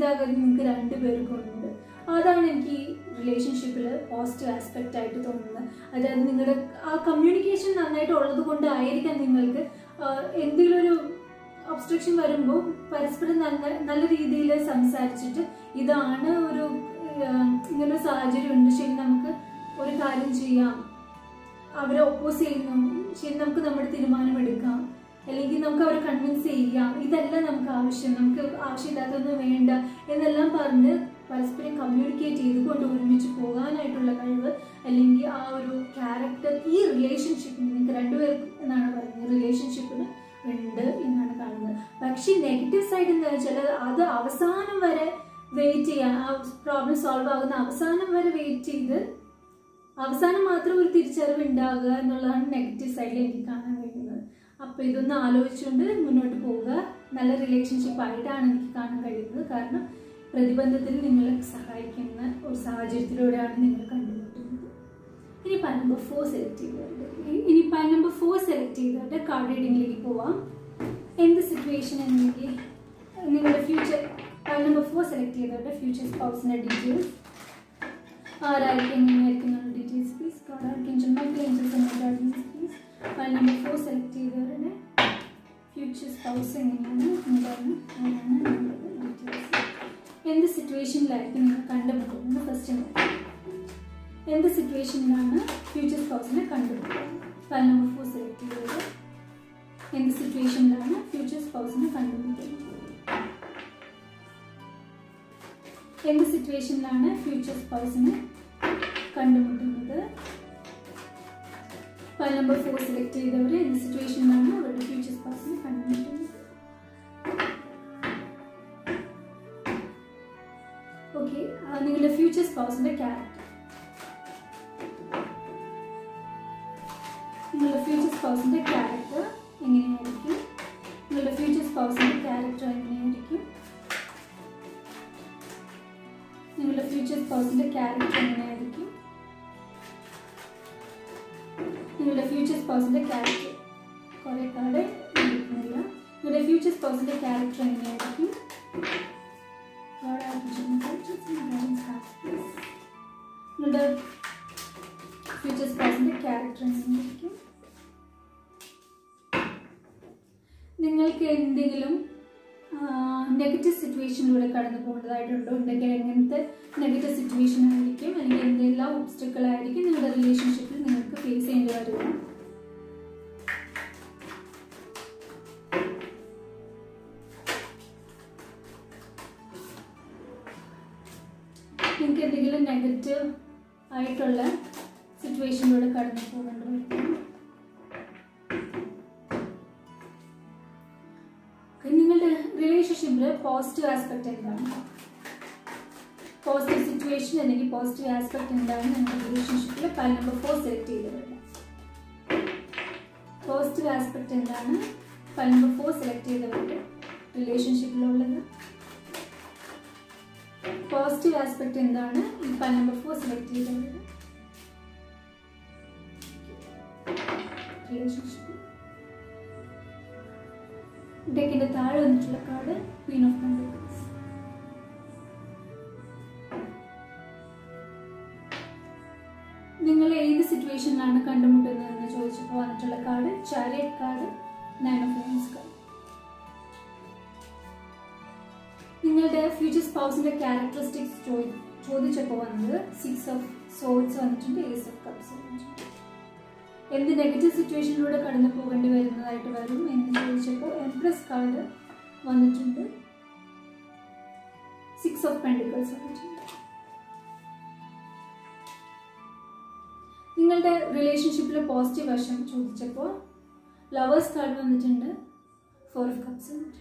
ചിന്താഗതി നിങ്ങൾക്ക് രണ്ടുപേർക്കും ഉണ്ട് അതാണ് എനിക്ക് ഈ റിലേഷൻഷിപ്പിൽ പോസിറ്റീവ് ആസ്പെക്റ്റ് ആയിട്ട് തോന്നുന്നത് അതായത് നിങ്ങളുടെ ആ കമ്മ്യൂണിക്കേഷൻ നന്നായിട്ട് ഉള്ളത് കൊണ്ടായിരിക്കാം നിങ്ങൾക്ക് ആ, എന്തെങ്കിലും ഒരു ഒബ്സ്ട്രക്ഷൻ വരുമ്പോൾ പരസ്പരം നല്ല നല്ല രീതിയിൽ സംസാരിച്ചിട്ട് ഇതാണ് ഒരു ആ, ഇങ്ങനൊരു സാഹചര്യം ഉണ്ട് ശരി നമുക്ക് ഒരു കാര്യം ചെയ്യാം അവരെ ഒപ്പോസ് ചെയ്യുന്നു ശരി നമുക്ക് നമ്മുടെ തീരുമാനം എടുക്കാം അല്ലെങ്കിൽ നമുക്ക് അവരെ കൺവിൻസ് ചെയ്യാം ഇതല്ല നമുക്ക് ആവശ്യം നമുക്ക് ആവശ്യമില്ലാത്തൊന്നും വേണ്ട എന്നെല്ലാം പറഞ്ഞ് പരസ്പരം കമ്മ്യൂണിക്കേറ്റ് ചെയ്തുകൊണ്ട് ഒരുമിച്ച് പോകാനായിട്ടുള്ള കഴിവ് അല്ലെങ്കിൽ ആ ഒരു ക്യാരക്ടർ ഈ റിലേഷൻഷിപ്പിന് നിങ്ങൾക്ക് രണ്ടുപേർക്കും എന്നാണ് പറയുന്നത് റിലേഷൻഷിപ്പിന് ഉണ്ട് എന്നാണ് കാണുന്നത് പക്ഷേ നെഗറ്റീവ് സൈഡ് എന്ന് വെച്ചാൽ അത് അവസാനം വരെ വെയിറ്റ് ചെയ്യാൻ ആ പ്രോബ്ലം സോൾവ് ആകുന്ന അവസാനം വരെ വെയിറ്റ് ചെയ്ത് അവസാനം മാത്രം ഒരു തിരിച്ചറിവ് ഉണ്ടാകുക എന്നുള്ളതാണ് നെഗറ്റീവ് സൈഡിൽ എനിക്ക് കാണാൻ കഴിയുന്നത് അപ്പോൾ ഇതൊന്ന് ആലോചിച്ചുകൊണ്ട് മുന്നോട്ട് പോവുക നല്ല റിലേഷൻഷിപ്പ് ആയിട്ടാണ് എനിക്ക് കാണാൻ കഴിയുന്നത് കാരണം പ്രതിബന്ധത്തിൽ നിങ്ങളെ സഹായിക്കുന്ന ഒരു സാഹചര്യത്തിലൂടെയാണ് നിങ്ങൾ കണ്ടുമുട്ടുന്നത് ഇനി പാൻ നമ്പർ ഫോർ സെലക്ട് ചെയ്തിട്ടുണ്ട് ഇ- ഇനി പാൻ നമ്പർ ഫോർ സെലക്ട് ചെയ്തിട്ട് കാർഡ് റീഡിങ്ങിലേക്ക് പോവാം എന്ത് സിറ്റുവേഷൻ എന്നെങ്കിൽ നിങ്ങളുടെ future pile number four select ചെയ്തിട്ട് ഫ്യൂച്ചർ സ്പൗസിൻ്റെ ഡീറ്റെയിൽസ് ആരായിരിക്കും എങ്ങനെയായിരിക്കും എന്നുള്ള ഡീറ്റെയിൽസ് പ്ലീസ് കാർഡ് ആർക്കെങ്കിലും മൈക്കിൾ ഏഞ്ചൽസ് എന്ന guidance please pile number four select ചെയ്തവരുടെ ഫ്യൂച്ചർ സ്പൗസ് എങ്ങനെയാണ് എന്താണ് ആരാണ് എന്നുള്ളത് ഡീറ്റെയിൽസ് എന്ത് സിറ്റുവേഷനിലായിരിക്കും നിങ്ങൾ കണ്ടുമുട്ടുന്നത് ഫസ്റ്റ് എന്ത് സിറ്റുവേഷനിലാണ് ഫ്യൂച്ചർ സ്പൗസിനെ കണ്ടുമുട്ടുന്നത് പാൻ നമ്പർ ഫോർ സെലക്ട് ചെയ്തത് എന്ത് സിറ്റുവേഷനിലാണ് ഫ്യൂച്ചർ സ്പൗസിനെ കണ്ടുമുട്ടുന്നത് എന്ത് സിറ്റുവേഷനിലാണ് ഫ്യൂച്ചർ സ്പൗസിനെ കണ്ടുമുട്ടുന്നത് ഫയൽ നമ്പർ ഫോർ സെലക്ട് ചെയ്തവർ എന്ത് സിറ്റുവേഷനിലാണ് അവരുടെ ഫ്യൂച്ചർ സ്പൗസിനെ കണ്ടുമുട്ടുന്നത് ഓക്കെ നിങ്ങളുടെ ഫ്യൂച്ചർ സ്പൗസിന്റെ ക്യാരക്ടർ നിങ്ങളുടെ ഫ്യൂച്ചർ സ്പൗസിന്റെ ക്യാരക്ടർ എങ്ങനെയായിരിക്കും നിങ്ങളുടെ ഫ്യൂച്ചർ സ്പൗസിന്റെ ക്യാരക്ടർ എങ്ങനെയായിരിക്കും നിങ്ങളുടെ ഫ്യൂച്ചർ സ്പൗസിന്റെ ക്യാരക്ടർ എങ്ങനെയായിരിക്കും നിങ്ങളുടെ ഫ്യൂച്ചർ സ്പൗസിന്റെ ക്യാരക്ടർ കുറെ കാർഡ് എടുക്കുന്നില്ല നിങ്ങളുടെ ഫ്യൂച്ചർ സ്പൗസിന്റെ ക്യാരക്ടർ എങ്ങനെയായിരിക്കും God, I have to just some guidance cards, please. നിങ്ങളുടെ ഫ്യൂച്ചർ സ്പൗസിന്റെ ക്യാരക്ടർ എങ്ങനെയായിരിക്കും നിങ്ങൾക്ക് എന്തെങ്കിലും നെഗറ്റീവ് സിറ്റുവേഷനിലൂടെ കടന്നു പോകുന്നതായിട്ടുണ്ടോ ഉണ്ടെങ്കിൽ എങ്ങനത്തെ നെഗറ്റീവ് സിറ്റുവേഷൻ ആയിരിക്കും അല്ലെങ്കിൽ എന്തെല്ലാം ഒബ്സ്റ്റക്കിൾ ആയിരിക്കും നിങ്ങളുടെ റിലേഷൻഷിപ്പിൽ നിങ്ങൾക്ക് ഫേസ് ചെയ്യേണ്ടി വരിക നിങ്ങൾക്ക് എന്തെങ്കിലും നെഗറ്റീവ് ആയിട്ടുള്ള സിറ്റുവേഷനിലൂടെ കടന്നു പോകേണ്ടി വരും നിങ്ങളുടെ റിലേഷൻഷിപ്പിൽ പോസിറ്റീവ് ആസ്പെക്ട് എന്താണ് പോസിറ്റീവ് സിറ്റുവേഷൻ അല്ലെങ്കിൽ പോസിറ്റീവ് ആസ്പെക്ട് എന്താണ് നിങ്ങളുടെ റിലേഷൻഷിപ്പിൽ പല നമ്പർ ഫോർ സെലക്ട് ചെയ്തിട്ടുണ്ട് പോസിറ്റീവ് ആസ്പെക്ട് എന്താണ് പല നമ്പർ ഫോർ സെലക്ട് ചെയ്തവരുടെ റിലേഷൻഷിപ്പിലുള്ളത് പോസിറ്റീവ് ആസ്പെക്ട് എന്താണ് ഈ പല നമ്പർ ഫോർ സെലക്ട് ചെയ്തവരുടെ റിലേഷൻഷിപ്പ് ഡെക്കിന്റെ താഴെ വന്നിട്ടുള്ള കാർഡ് ക്വീൻ ഓഫ് പെൻഡിക്കിൾസ് നിങ്ങൾ ഏത് സിറ്റുവേഷനിലാണ് കണ്ടുമുട്ടുന്നതെന്ന് ചോദിച്ചപ്പോൾ വന്നിട്ടുള്ള card chariot card nine of wands card നിങ്ങളുടെ ഫ്യൂച്ചർ സ്പൗസിന്റെ ക്യാരക്ടറിസ്റ്റിക്സ് ചോദിച്ചപ്പോൾ വന്നത് സിക്സ് ഓഫ് സോൾസ് വന്നിട്ടുണ്ട് ഏസ് ഓഫ് കപ്സ് വന്നിട്ടുണ്ട് എന്ത് നെഗറ്റീവ് സിറ്റുവേഷനിലൂടെ കടന്നു പോകേണ്ടി വരുന്നതായിട്ട് വരും എന്ന് ചോദിച്ചപ്പോൾ എംപ്രസ് കാർഡ് വന്നിട്ടുണ്ട് സിക്സ് ഓഫ് പെൻഡിക്കിൾസ് വന്നിട്ടുണ്ട് നിങ്ങളുടെ റിലേഷൻഷിപ്പിലെ പോസിറ്റീവ് വശം ചോദിച്ചപ്പോൾ ലവേഴ്സ് കാർഡ് വന്നിട്ടുണ്ട് ഫോർ ഓഫ് കപ്സ് വന്നിട്ടുണ്ട്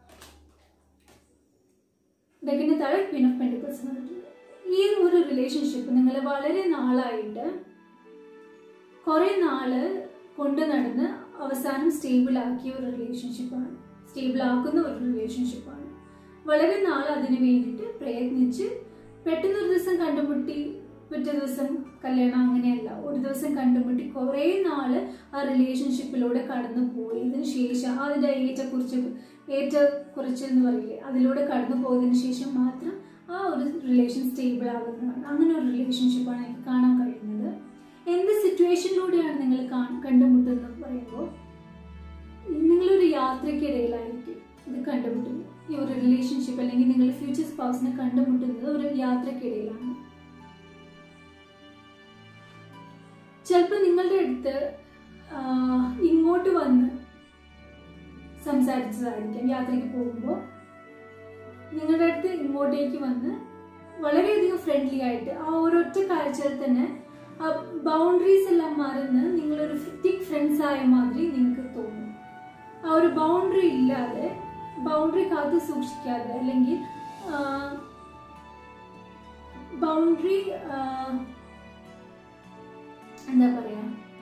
ഡെക്കിന്റെ താഴെ ക്വീൻ ഓഫ് പെൻഡിക്കിൾസ് വന്നിട്ടുണ്ട് ഈ ഒരു റിലേഷൻഷിപ്പ് നിങ്ങൾ വളരെ നാളായിട്ട് കുറെ നാള് കൊണ്ട് നടന്ന് അവസാനം സ്റ്റേബിൾ ആക്കിയ ഒരു റിലേഷൻഷിപ്പാണ് സ്റ്റേബിൾ ആക്കുന്ന ഒരു റിലേഷൻഷിപ്പാണ് വളരെ നാൾ അതിന് വേണ്ടിയിട്ട് പ്രയത്നിച്ച് പെട്ടെന്ന് ഒരു ദിവസം കണ്ടുമുട്ടി പിറ്റേ ദിവസം കല്യാണം അങ്ങനെയല്ല ഒരു ദിവസം കണ്ടുമുട്ടി കുറേ നാള് ആ റിലേഷൻഷിപ്പിലൂടെ കടന്നു പോയി ഇതിന് ശേഷം അതിൻ്റെ ഏറ്റക്കുറിച്ച് ഏറ്റ കുറച്ച് എന്ന് പറയില്ലേ അതിലൂടെ കടന്നു പോയതിനു ശേഷം മാത്രം ആ ഒരു റിലേഷൻ സ്റ്റേബിൾ ആകുന്നതാണ് അങ്ങനെ ഒരു റിലേഷൻഷിപ്പാണ് എനിക്ക് കാണാൻ കഴിയുന്നത് എന്ത് സിറ്റുവേഷനിലൂടെയാണ് നിങ്ങൾ കാ- കണ്ടുമുട്ടുന്നത് പറയുമ്പോൾ നിങ്ങളൊരു യാത്രയ്ക്കിടയിലായിരിക്കും ഇത് കണ്ടുമുട്ടുന്നത് ഈ ഒരു റിലേഷൻഷിപ്പ് അല്ലെങ്കിൽ നിങ്ങളുടെ ഫ്യൂച്ചർ സ്പൗസിനെ കണ്ടുമുട്ടുന്നത് ഒരു യാത്രയ്ക്കിടയിലാണ് ചിലപ്പോൾ നിങ്ങളുടെ അടുത്ത് ആ, ഇങ്ങോട്ട് വന്ന് സംസാരിച്ചതായിരിക്കാം യാത്രയ്ക്ക് പോകുമ്പോൾ നിങ്ങളുടെ അടുത്ത് ഇങ്ങോട്ടേക്ക് വന്ന് വളരെയധികം ഫ്രണ്ട്ലി ആയിട്ട് ആ ഒരൊറ്റ കാഴ്ചയിൽ തന്നെ ആ ബൗണ്ടറീസ് എല്ലാം മറന്ന് നിങ്ങളൊരു തിക് ഫ്രണ്ട്സ് ആയ മാതിരി നിങ്ങൾക്ക് തോന്നും ആ ഒരു ബൗണ്ടറി ഇല്ലാതെ ബൗണ്ടറി കാത്തു സൂക്ഷിക്കാതെ അല്ലെങ്കിൽ ബൗണ്ടറി എന്താ പറയാ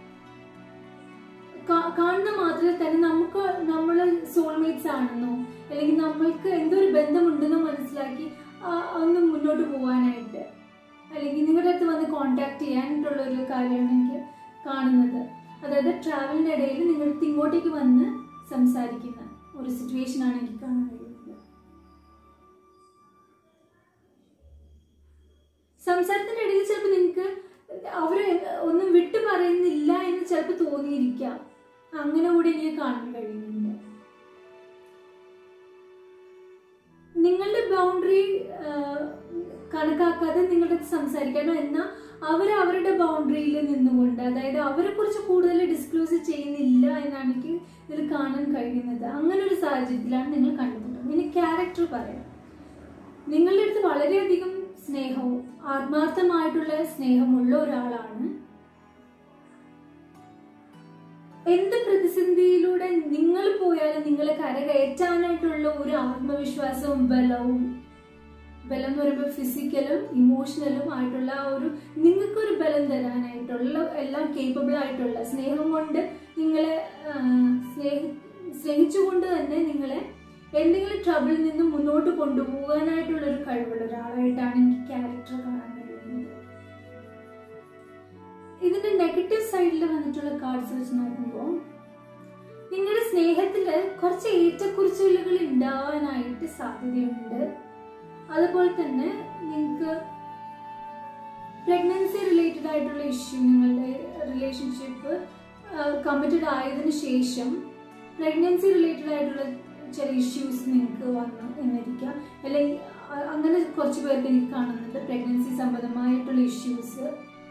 കാ- കാണുന്ന മാത്രമേ തന്നെ നമുക്ക് നമ്മൾ സോൾമേറ്റ്സ് ആണെന്നോ അല്ലെങ്കിൽ നമ്മൾക്ക് എന്തോ ഒരു ബന്ധമുണ്ടെന്നോ മനസ്സിലാക്കി ആ, ഒന്ന് മുന്നോട്ട് പോകാനായിട്ട് അല്ലെങ്കിൽ നിങ്ങളുടെ അടുത്ത് വന്ന് കോണ്ടാക്ട് ചെയ്യാനായിട്ടുള്ള ഒരു കാര്യമാണ് എനിക്ക് കാണുന്നത് അതായത് ട്രാവലിൻ്റെ ഇടയിൽ നിങ്ങളുടെ അടുത്ത് ഇങ്ങോട്ടേക്ക് വന്ന് സംസാരിക്കുന്ന ഒരു സിറ്റുവേഷൻ ആണ് എനിക്ക് കാണാൻ കഴിയുന്നത് സംസാരത്തിന്റെ ഇടയിൽ ചിലപ്പോൾ നിങ്ങൾക്ക് അവര് ഒന്നും വിട്ടു പറയുന്നില്ല എന്ന് ചിലപ്പോൾ തോന്നിയിരിക്കാം അങ്ങനെ കൂടി എനിക്ക് കാണാൻ കഴിയുന്നുണ്ട് നിങ്ങളുടെ ബൗണ്ടറി കണക്കാക്കാതെ നിങ്ങളുടെ അടുത്ത് സംസാരിക്കാനോ എന്നാൽ അവർ അവരുടെ ബൗണ്ടറിയിൽ നിന്നുകൊണ്ട് അതായത് അവരെ കുറിച്ച് കൂടുതൽ ഡിസ്ക്ലോസ് ചെയ്യുന്നില്ല എന്നാണ് എനിക്ക് ഇതിൽ കാണാൻ കഴിയുന്നത് അങ്ങനെ ഒരു സാഹചര്യത്തിലാണ് നിങ്ങൾ കണ്ടുമുട്ടുന്നത് ഇനി ക്യാരക്ടർ പറയാം നിങ്ങളുടെ അടുത്ത് വളരെയധികം സ്നേഹവും ആത്മാർത്ഥമായിട്ടുള്ള സ്നേഹമുള്ള ഒരാളാണ് എന്ത് പ്രതിസന്ധിയിലൂടെ നിങ്ങൾ പോയാലും നിങ്ങളെ കരകയറ്റാനായിട്ടുള്ള ഒരു ആത്മവിശ്വാസവും ബലവും ബലം എന്ന് പറയുമ്പോൾ ഫിസിക്കലും ഇമോഷണലും ആയിട്ടുള്ള ആ ഒരു നിങ്ങൾക്കൊരു ബലം തരാനായിട്ടുള്ള എല്ലാം കേപ്പബിൾ ആയിട്ടുള്ള സ്നേഹം കൊണ്ട് നിങ്ങളെ ആ, സ്നേഹ സ്നേഹിച്ചുകൊണ്ട് തന്നെ നിങ്ങളെ എന്തെങ്കിലും ട്രബിളിൽ നിന്ന് മുന്നോട്ട് കൊണ്ടുപോകാനായിട്ടുള്ള ഒരു കഴിവുള്ള ഒരാളായിട്ടാണ് എനിക്ക് ക്യാരക്ടർ കാണാൻ കഴിയുന്നത് ഇതിന്റെ നെഗറ്റീവ് സൈഡിൽ വന്നിട്ടുള്ള കാർഡ്സ് വെച്ച് നോക്കുമ്പോൾ നിങ്ങളുടെ സ്നേഹത്തില് കുറച്ച് ഏറ്റക്കുറിച്ചിലുകൾ ഉണ്ടാവാനായിട്ട് സാധ്യതയുണ്ട് അതുപോലെ തന്നെ നിങ്ങൾക്ക് പ്രഗ്നൻസി റിലേറ്റഡ് ആയിട്ടുള്ള ഇഷ്യൂ നിങ്ങളുടെ റിലേഷൻഷിപ്പ് കമ്മിറ്റഡ് ആയതിനു ശേഷം പ്രഗ്നൻസി റിലേറ്റഡ് ആയിട്ടുള്ള ചില ഇഷ്യൂസ് നിങ്ങൾക്ക് വന്നു എന്നിരിക്കാം അല്ലെങ്കിൽ അ- അങ്ങനെ കുറച്ച് പേർക്ക് എനിക്ക് കാണുന്നുണ്ട് പ്രഗ്നൻസി സംബന്ധമായിട്ടുള്ള ഇഷ്യൂസ്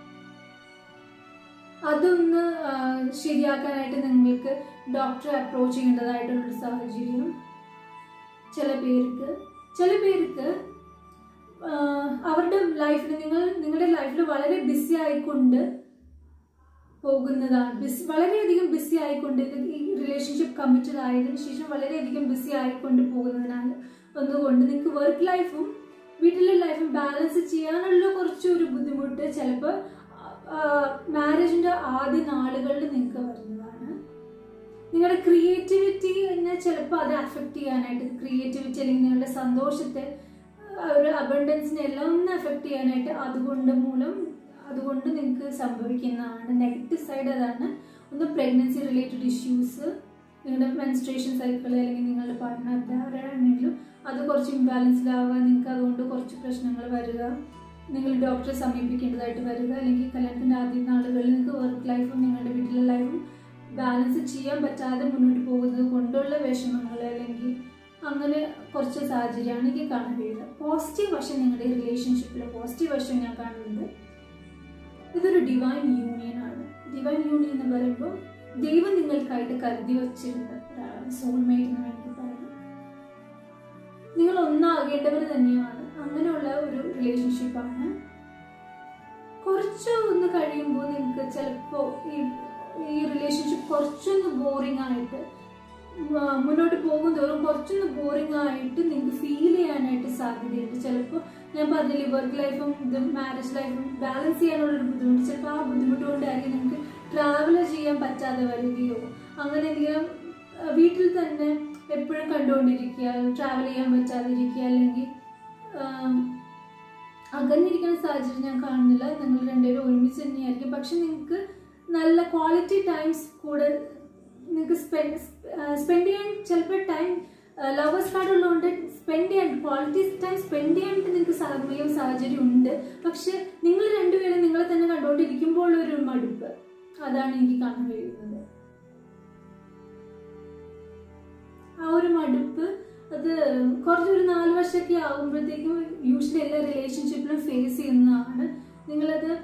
അതൊന്ന് ആ, ശരിയാക്കാനായിട്ട് നിങ്ങൾക്ക് ഡോക്ടറെ അപ്രോച്ച് ചെയ്യേണ്ടതായിട്ടുള്ളൊരു സാഹചര്യം ചില പേർക്ക് ചില പേർക്ക് ആ, അവരുടെ ലൈഫിൽ നിങ്ങൾ നിങ്ങളുടെ ലൈഫിൽ വളരെ ബിസി ആയിക്കൊണ്ട് പോകുന്നതാണ് ബിസി വളരെയധികം ബിസി ആയിക്കൊണ്ട് ഇത് ഈ റിലേഷൻഷിപ്പ് കമ്മിറ്റഡ് ആയതിനു ശേഷം വളരെയധികം ബിസി ആയിക്കൊണ്ട് പോകുന്നതിനാൽ ഒന്നുകൊണ്ട് നിങ്ങൾക്ക് വർക്ക് ലൈഫും വീട്ടിലെ ലൈഫും ബാലൻസ് ചെയ്യാനുള്ള കുറച്ചൊരു ബുദ്ധിമുട്ട് ചിലപ്പോൾ മാരേജിന്റെ ആദ്യ നാളുകളിൽ നിങ്ങൾക്ക് വരുന്നതാണ് നിങ്ങളുടെ ക്രിയേറ്റിവിറ്റി എന്നെ ചിലപ്പോൾ അത് അഫക്റ്റ് ചെയ്യാനായിട്ട് ക്രിയേറ്റിവിറ്റി അല്ലെങ്കിൽ നിങ്ങളുടെ സന്തോഷത്തെ ആ, ഒരു അബണ്ടൻസിനെ എല്ലാം ഒന്ന് അഫക്റ്റ് ചെയ്യാനായിട്ട് അതുകൊണ്ട് മൂലം അതുകൊണ്ട് നിങ്ങൾക്ക് സംഭവിക്കുന്നതാണ് നെഗറ്റീവ് സൈഡ് അതാണ് ഒന്ന് പ്രഗ്നൻസി റിലേറ്റഡ് ഇഷ്യൂസ് നിങ്ങളുടെ മെൻസ്ട്രേഷൻ സൈക്കിൾ അല്ലെങ്കിൽ നിങ്ങളുടെ പാർട്ട്ണറുടെ ആരാണെങ്കിലും അത് കുറച്ച് ഇംബാലൻസ്ഡ് ആവുക നിങ്ങൾക്ക് അതുകൊണ്ട് കുറച്ച് പ്രശ്നങ്ങൾ വരിക നിങ്ങൾ ഡോക്ടറെ സമീപിക്കേണ്ടതായിട്ട് വരിക അല്ലെങ്കിൽ കല്യാണത്തിൻ്റെ ആദ്യ നാളുകളിൽ നിങ്ങൾക്ക് വർക്ക് ലൈഫും നിങ്ങളുടെ വീട്ടിലെ ലൈഫും ബാലൻസ് ചെയ്യാൻ പറ്റാതെ മുന്നോട്ട് പോകുന്നത് കൊണ്ടുള്ള വിഷമങ്ങൾ അല്ലെങ്കിൽ അങ്ങനെ കുറച്ച് സാഹചര്യമാണ് എനിക്ക് കാണാൻ കഴിയുന്നത് പോസിറ്റീവ് വശം നിങ്ങളുടെ റിലേഷൻഷിപ്പിലെ പോസിറ്റീവ് വശം ഞാൻ കാണുന്നത് ഇതൊരു ഡിവൈൻ യൂണിയൻ ആണ് ഡിവൈൻ യൂണിയൻ എന്ന് പറയുമ്പോൾ ദൈവം നിങ്ങൾക്കായിട്ട് കരുതി വച്ചിരുന്ന ഒരാളാണ് സോൾമേറ്റ് എന്ന് വേണമെങ്കിൽ പറയാം നിങ്ങൾ ഒന്നാകേണ്ടവർ തന്നെയാണ് അങ്ങനെയുള്ള ഒരു റിലേഷൻഷിപ്പാണ് കുറച്ച് ഒന്ന് കഴിയുമ്പോൾ നിങ്ങൾക്ക് ചിലപ്പോൾ ഈ ഈ റിലേഷൻഷിപ്പ് കുറച്ചൊന്ന് ബോറിംഗ് ആയിട്ട് മ- മുന്നോട്ട് പോകും തോറും കുറച്ചൊന്ന് ബോറിംഗ് ആയിട്ട് നിങ്ങൾക്ക് ഫീൽ ചെയ്യാനായിട്ട് സാധ്യതയുണ്ട് ചിലപ്പോൾ ഞാൻ പറഞ്ഞില്ലേ വർക്ക് ലൈഫും ഇത് മാരേജ് ലൈഫും ബാലൻസ് ചെയ്യാനുള്ള ഒരു ബുദ്ധിമുട്ട് ചിലപ്പോൾ ആ ബുദ്ധിമുട്ട് കൊണ്ടായിരിക്കും നിങ്ങൾക്ക് ട്രാവൽ ചെയ്യാൻ പറ്റാതെ വരികയോ അങ്ങനെ എന്തെങ്കിലും ആ, വീട്ടിൽ തന്നെ എപ്പോഴും കണ്ടുകൊണ്ടിരിക്കുക ട്രാവൽ ചെയ്യാൻ പറ്റാതിരിക്കുക അല്ലെങ്കിൽ ആം, അകന്നിരിക്കുന്ന സാഹചര്യം ഞാൻ കാണുന്നില്ല നിങ്ങൾ രണ്ടുപേരും ഒരുമിച്ച് തന്നെയായിരിക്കും പക്ഷെ നിങ്ങൾക്ക് നല്ല ക്വാളിറ്റി ടൈംസ് കൂടെ നിങ്ങൾക്ക് സ്പെൻഡ് സ്പെൻഡ് ചെയ്യാൻ ചിലപ്പോൾ ടൈം ലവേഴ്സ് കാർഡ് ഉള്ളതുകൊണ്ട് സ്പെൻഡ് ചെയ്യാൻ ക്വാളിറ്റി ടൈം സ്പെൻഡ് ചെയ്യാനായിട്ട് നിങ്ങൾക്ക് സമയം സാഹചര്യം ഉണ്ട് പക്ഷെ നിങ്ങൾ രണ്ടുപേരും നിങ്ങളെ തന്നെ കണ്ടുകൊണ്ടിരിക്കുമ്പോൾ ഒരു മടുപ്പ് അതാണ് എനിക്ക് കാണാൻ കഴിയുന്നത് ആ ഒരു മടുപ്പ് അത് കുറച്ചൊരു നാല് വർഷമൊക്കെ ആകുമ്പോഴത്തേക്കും യൂഷ്വലി എല്ലാ റിലേഷൻഷിപ്പിലും ഫേസ് ചെയ്യുന്നതാണ് നിങ്ങളത്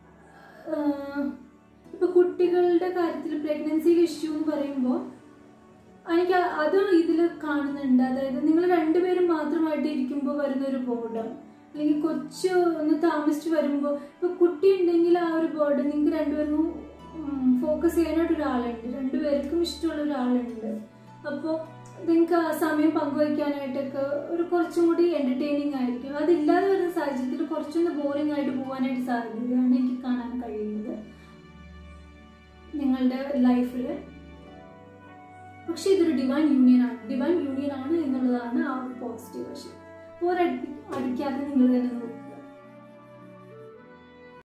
ഇപ്പൊ കുട്ടികളുടെ കാര്യത്തിൽ പ്രഗ്നൻസി ഇഷ്യൂ എന്ന് പറയുമ്പോൾ എനിക്ക് അതും ഇതിൽ കാണുന്നുണ്ട് അതായത് നിങ്ങൾ രണ്ടുപേരും മാത്രമായിട്ട് ഇരിക്കുമ്പോൾ വരുന്ന ഒരു ബോർഡം അല്ലെങ്കിൽ കൊച്ചു ഒന്ന് താമസിച്ച് വരുമ്പോൾ ഇപ്പൊ കുട്ടി ഉണ്ടെങ്കിൽ ആ ഒരു ബോർഡ് നിങ്ങൾക്ക് രണ്ടുപേർക്കും ഫോക്കസ് ചെയ്യാനായിട്ട് ഒരാളുണ്ട് രണ്ടുപേർക്കും ഇഷ്ടമുള്ള ഒരാളുണ്ട് അപ്പോൾ നിങ്ങൾക്ക് ആ സമയം പങ്കുവയ്ക്കാനായിട്ടൊക്കെ ഒരു കുറച്ചും കൂടി എന്റർടൈനിങ് ആയിരിക്കും അതില്ലാതെ വരുന്ന സാഹചര്യത്തിൽ കുറച്ചൊന്ന് ബോറിംഗ് ആയിട്ട് പോകാനായിട്ട് സാധ്യതയാണ് എനിക്ക് കാണാൻ കഴിയുന്നത് നിങ്ങളുടെ ലൈഫിൽ പക്ഷെ ഇതൊരു ഡിവൈൻ യൂണിയൻ ആണ് ഡിവൈൻ യൂണിയൻ ആണ് എന്നുള്ളതാണ് ആ ഒരു പോസിറ്റീവ് വശം പോരടി അടിക്കാതെ നിങ്ങൾ തന്നെ നോക്കുക